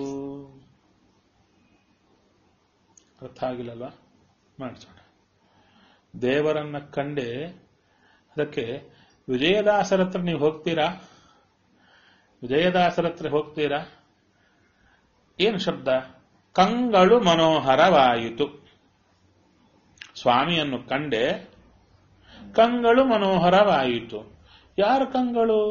A: ಅರ್ಥ ಆಗಿಲ್ಲಲ್ವಾ ಮಾಡಿಸೋಣ ದೇವರನ್ನ ಕಂಡೆ ಅದಕ್ಕೆ ವಿಜಯದಾಸರ ಹತ್ರ ನೀವು ಹೋಗ್ತೀರಾ ವಿಜಯದಾಸರ ಹತ್ರ ಹೋಗ್ತೀರಾ ಏನು ಶಬ್ದ ಕಂಗಳು ಮನೋಹರವಾಯಿತು ಸ್ವಾಮಿಯನ್ನು ಕಂಡೆ ಕಂಗಳು ಮನೋಹರವಾಯಿತು ಯಾರ ಕಂಗಳು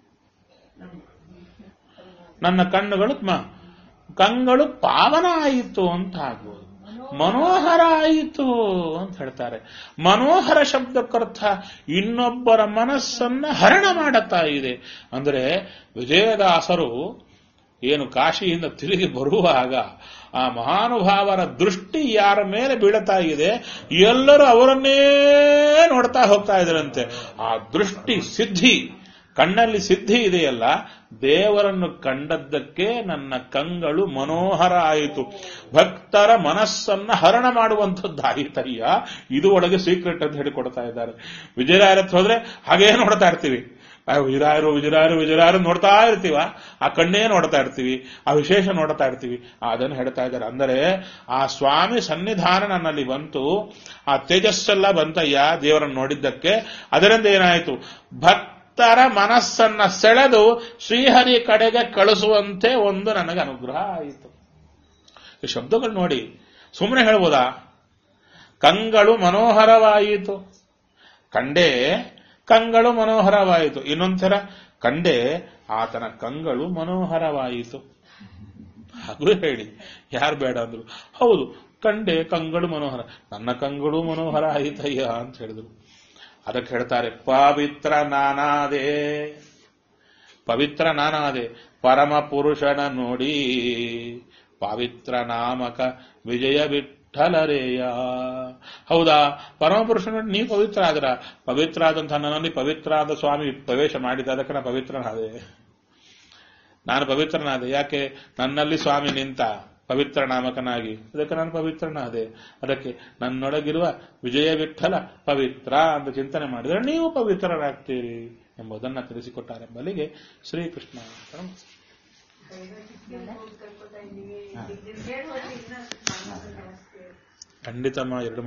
A: ನನ್ನ ಕಣ್ಣುಗಳು ಮ- ಕಂಗಳು ಪಾವನ ಆಯಿತು ಅಂತ ಆಗ್ಬೋದು ಮನೋಹರ ಆಯಿತು ಅಂತ ಹೇಳ್ತಾರೆ ಮನೋಹರ ಶಬ್ದಕ್ಕರ್ಥ ಇನ್ನೊಬ್ಬರ ಮನಸ್ಸನ್ನ ಹರಣ ಮಾಡುತ್ತಾ ಇದೆ ಅಂದರೆ ವಿಜಯದಾಸರು ಏನು ಕಾಶಿಯಿಂದ ತಿರುಗಿ ಬರುವಾಗ ಆ ಮಹಾನುಭಾವರ ದೃಷ್ಟಿ ಯಾರ ಮೇಲೆ ಬೀಳುತ್ತಾ ಇದೆ ಎಲ್ಲರೂ ಅವರನ್ನೇ ನೋಡ್ತಾ ಹೋಗ್ತಾ ಇದ್ರಂತೆ ಆ ದೃಷ್ಟಿ ಸಿದ್ಧಿ ಕಣ್ಣಲ್ಲಿ ಸಿದ್ಧಿ ಇದೆಯಲ್ಲ ದೇವರನ್ನು ಕಂಡದ್ದಕ್ಕೆ ನನ್ನ ಕಂಗಳು ಮನೋಹರ ಆಯಿತು ಭಕ್ತರ ಮನಸ್ಸನ್ನ ಹರಣ ಮಾಡುವಂಥದ್ದಾಯಿತಯ್ಯ ಇದು ಒಳಗೆ ಸೀಕ್ರೆಟ್ ಅಂತ ಹೇಳಿ ಕೊಡ್ತಾ ಇದ್ದಾರೆ ವಿಜಯರಾಯರತ್ ಹೋದ್ರೆ ಹಾಗೇ ನೋಡ್ತಾ ಇರ್ತೀವಿ ಆ ವಿಜಯರಾಯರು ವಿಜಯರಾಯರು ವಿಜಯರಾಯರು ನೋಡ್ತಾ ಇರ್ತೀವ ಆ ಕಣ್ಣೇ ನೋಡ್ತಾ ಇರ್ತೀವಿ ಆ ವಿಶೇಷ ನೋಡ್ತಾ ಇರ್ತೀವಿ ಅದನ್ನು ಹೇಳ್ತಾ ಇದ್ದಾರೆ ಅಂದರೆ ಆ ಸ್ವಾಮಿ ಸನ್ನಿಧಾನ ನನ್ನಲ್ಲಿ ಬಂತು ಆ ತೇಜಸ್ಸೆಲ್ಲ ಬಂತಯ್ಯ ದೇವರನ್ನು ನೋಡಿದ್ದಕ್ಕೆ ಅದರಿಂದ ಏನಾಯಿತು ಭಕ್ತರ ಮನಸ್ಸನ್ನ ಸೆಳೆದು ಶ್ರೀಹರಿ ಕಡೆಗೆ ಕಳಿಸುವಂತೆ ಒಂದು ನನಗೆ ಅನುಗ್ರಹ ಆಯಿತು ಈ ಶಬ್ದಗಳು ನೋಡಿ ಸುಮ್ಮನೆ ಹೇಳ್ಬೋದಾ ಕಂಗಳು ಮನೋಹರವಾಯಿತು ಕಂಡೇ ಕಂಗಳು ಮನೋಹರವಾಯಿತು ಇನ್ನೊಂಥರ ಕಂಡೆ ಆತನ ಕಂಗಳು ಮನೋಹರವಾಯಿತು ಹಾಗೂ ಹೇಳಿ ಯಾರು ಬೇಡ ಅಂದ್ರು ಹೌದು ಕಂಡೆ ಕಂಗಳು ಮನೋಹರ ನನ್ನ ಕಂಗಳು ಮನೋಹರ ಆಯಿತಯ್ಯ ಅಂತ ಹೇಳಿದ್ರು ಅದಕ್ಕೆ ಹೇಳ್ತಾರೆ ಪವಿತ್ರ ನಾನಾದೆ ಪವಿತ್ರ ನಾನಾದೆ ಪರಮ ಪುರುಷನ ನೋಡಿ ಪವಿತ್ರ ನಾಮಕ ವಿಜಯ ವಿಠಲರೇಯ ಹೌದಾ ಪರಮಪುರುಷನ ನೋಡಿ ನೀ ಪವಿತ್ರ ಆದ್ರ ಪವಿತ್ರ ಆದಂತಹ ನನ್ನಲ್ಲಿ ಪವಿತ್ರ ಆದ ಸ್ವಾಮಿ ಪ್ರವೇಶ ಮಾಡಿದ ಅದಕ್ಕೆ ನಾ ಪವಿತ್ರನಾದೆ ನಾನು ಪವಿತ್ರನಾದೆ ಯಾಕೆ ನನ್ನಲ್ಲಿ ಸ್ವಾಮಿ ನಿಂತ ಪವಿತ್ರ ನಾಮಕನಾಗಿ ಅದಕ್ಕೆ ನಾನು ಪವಿತ್ರನಾದೆ ಅದಕ್ಕೆ ನನ್ನೊಳಗಿರುವ ವಿಜಯ ವಿಠಲ ಪವಿತ್ರ ಅಂತ ಚಿಂತನೆ ಮಾಡಿದರೆ ನೀವು ಪವಿತ್ರರಾಗ್ತೀರಿ ಎಂಬುದನ್ನು ತಿಳಿಸಿಕೊಟ್ಟಾರೆ ಎಂಬಲ್ಲಿಗೆ ಶ್ರೀಕೃಷ್ಣ
D: ಕರ್ಕೋತಾ ಇದ್ದೀವಿ ಹೇಳುವಾಗ ಇನ್ನ ಜಾಸ್ತಿ
A: ಖಂಡಿತಮ್ಮ ಎರಡು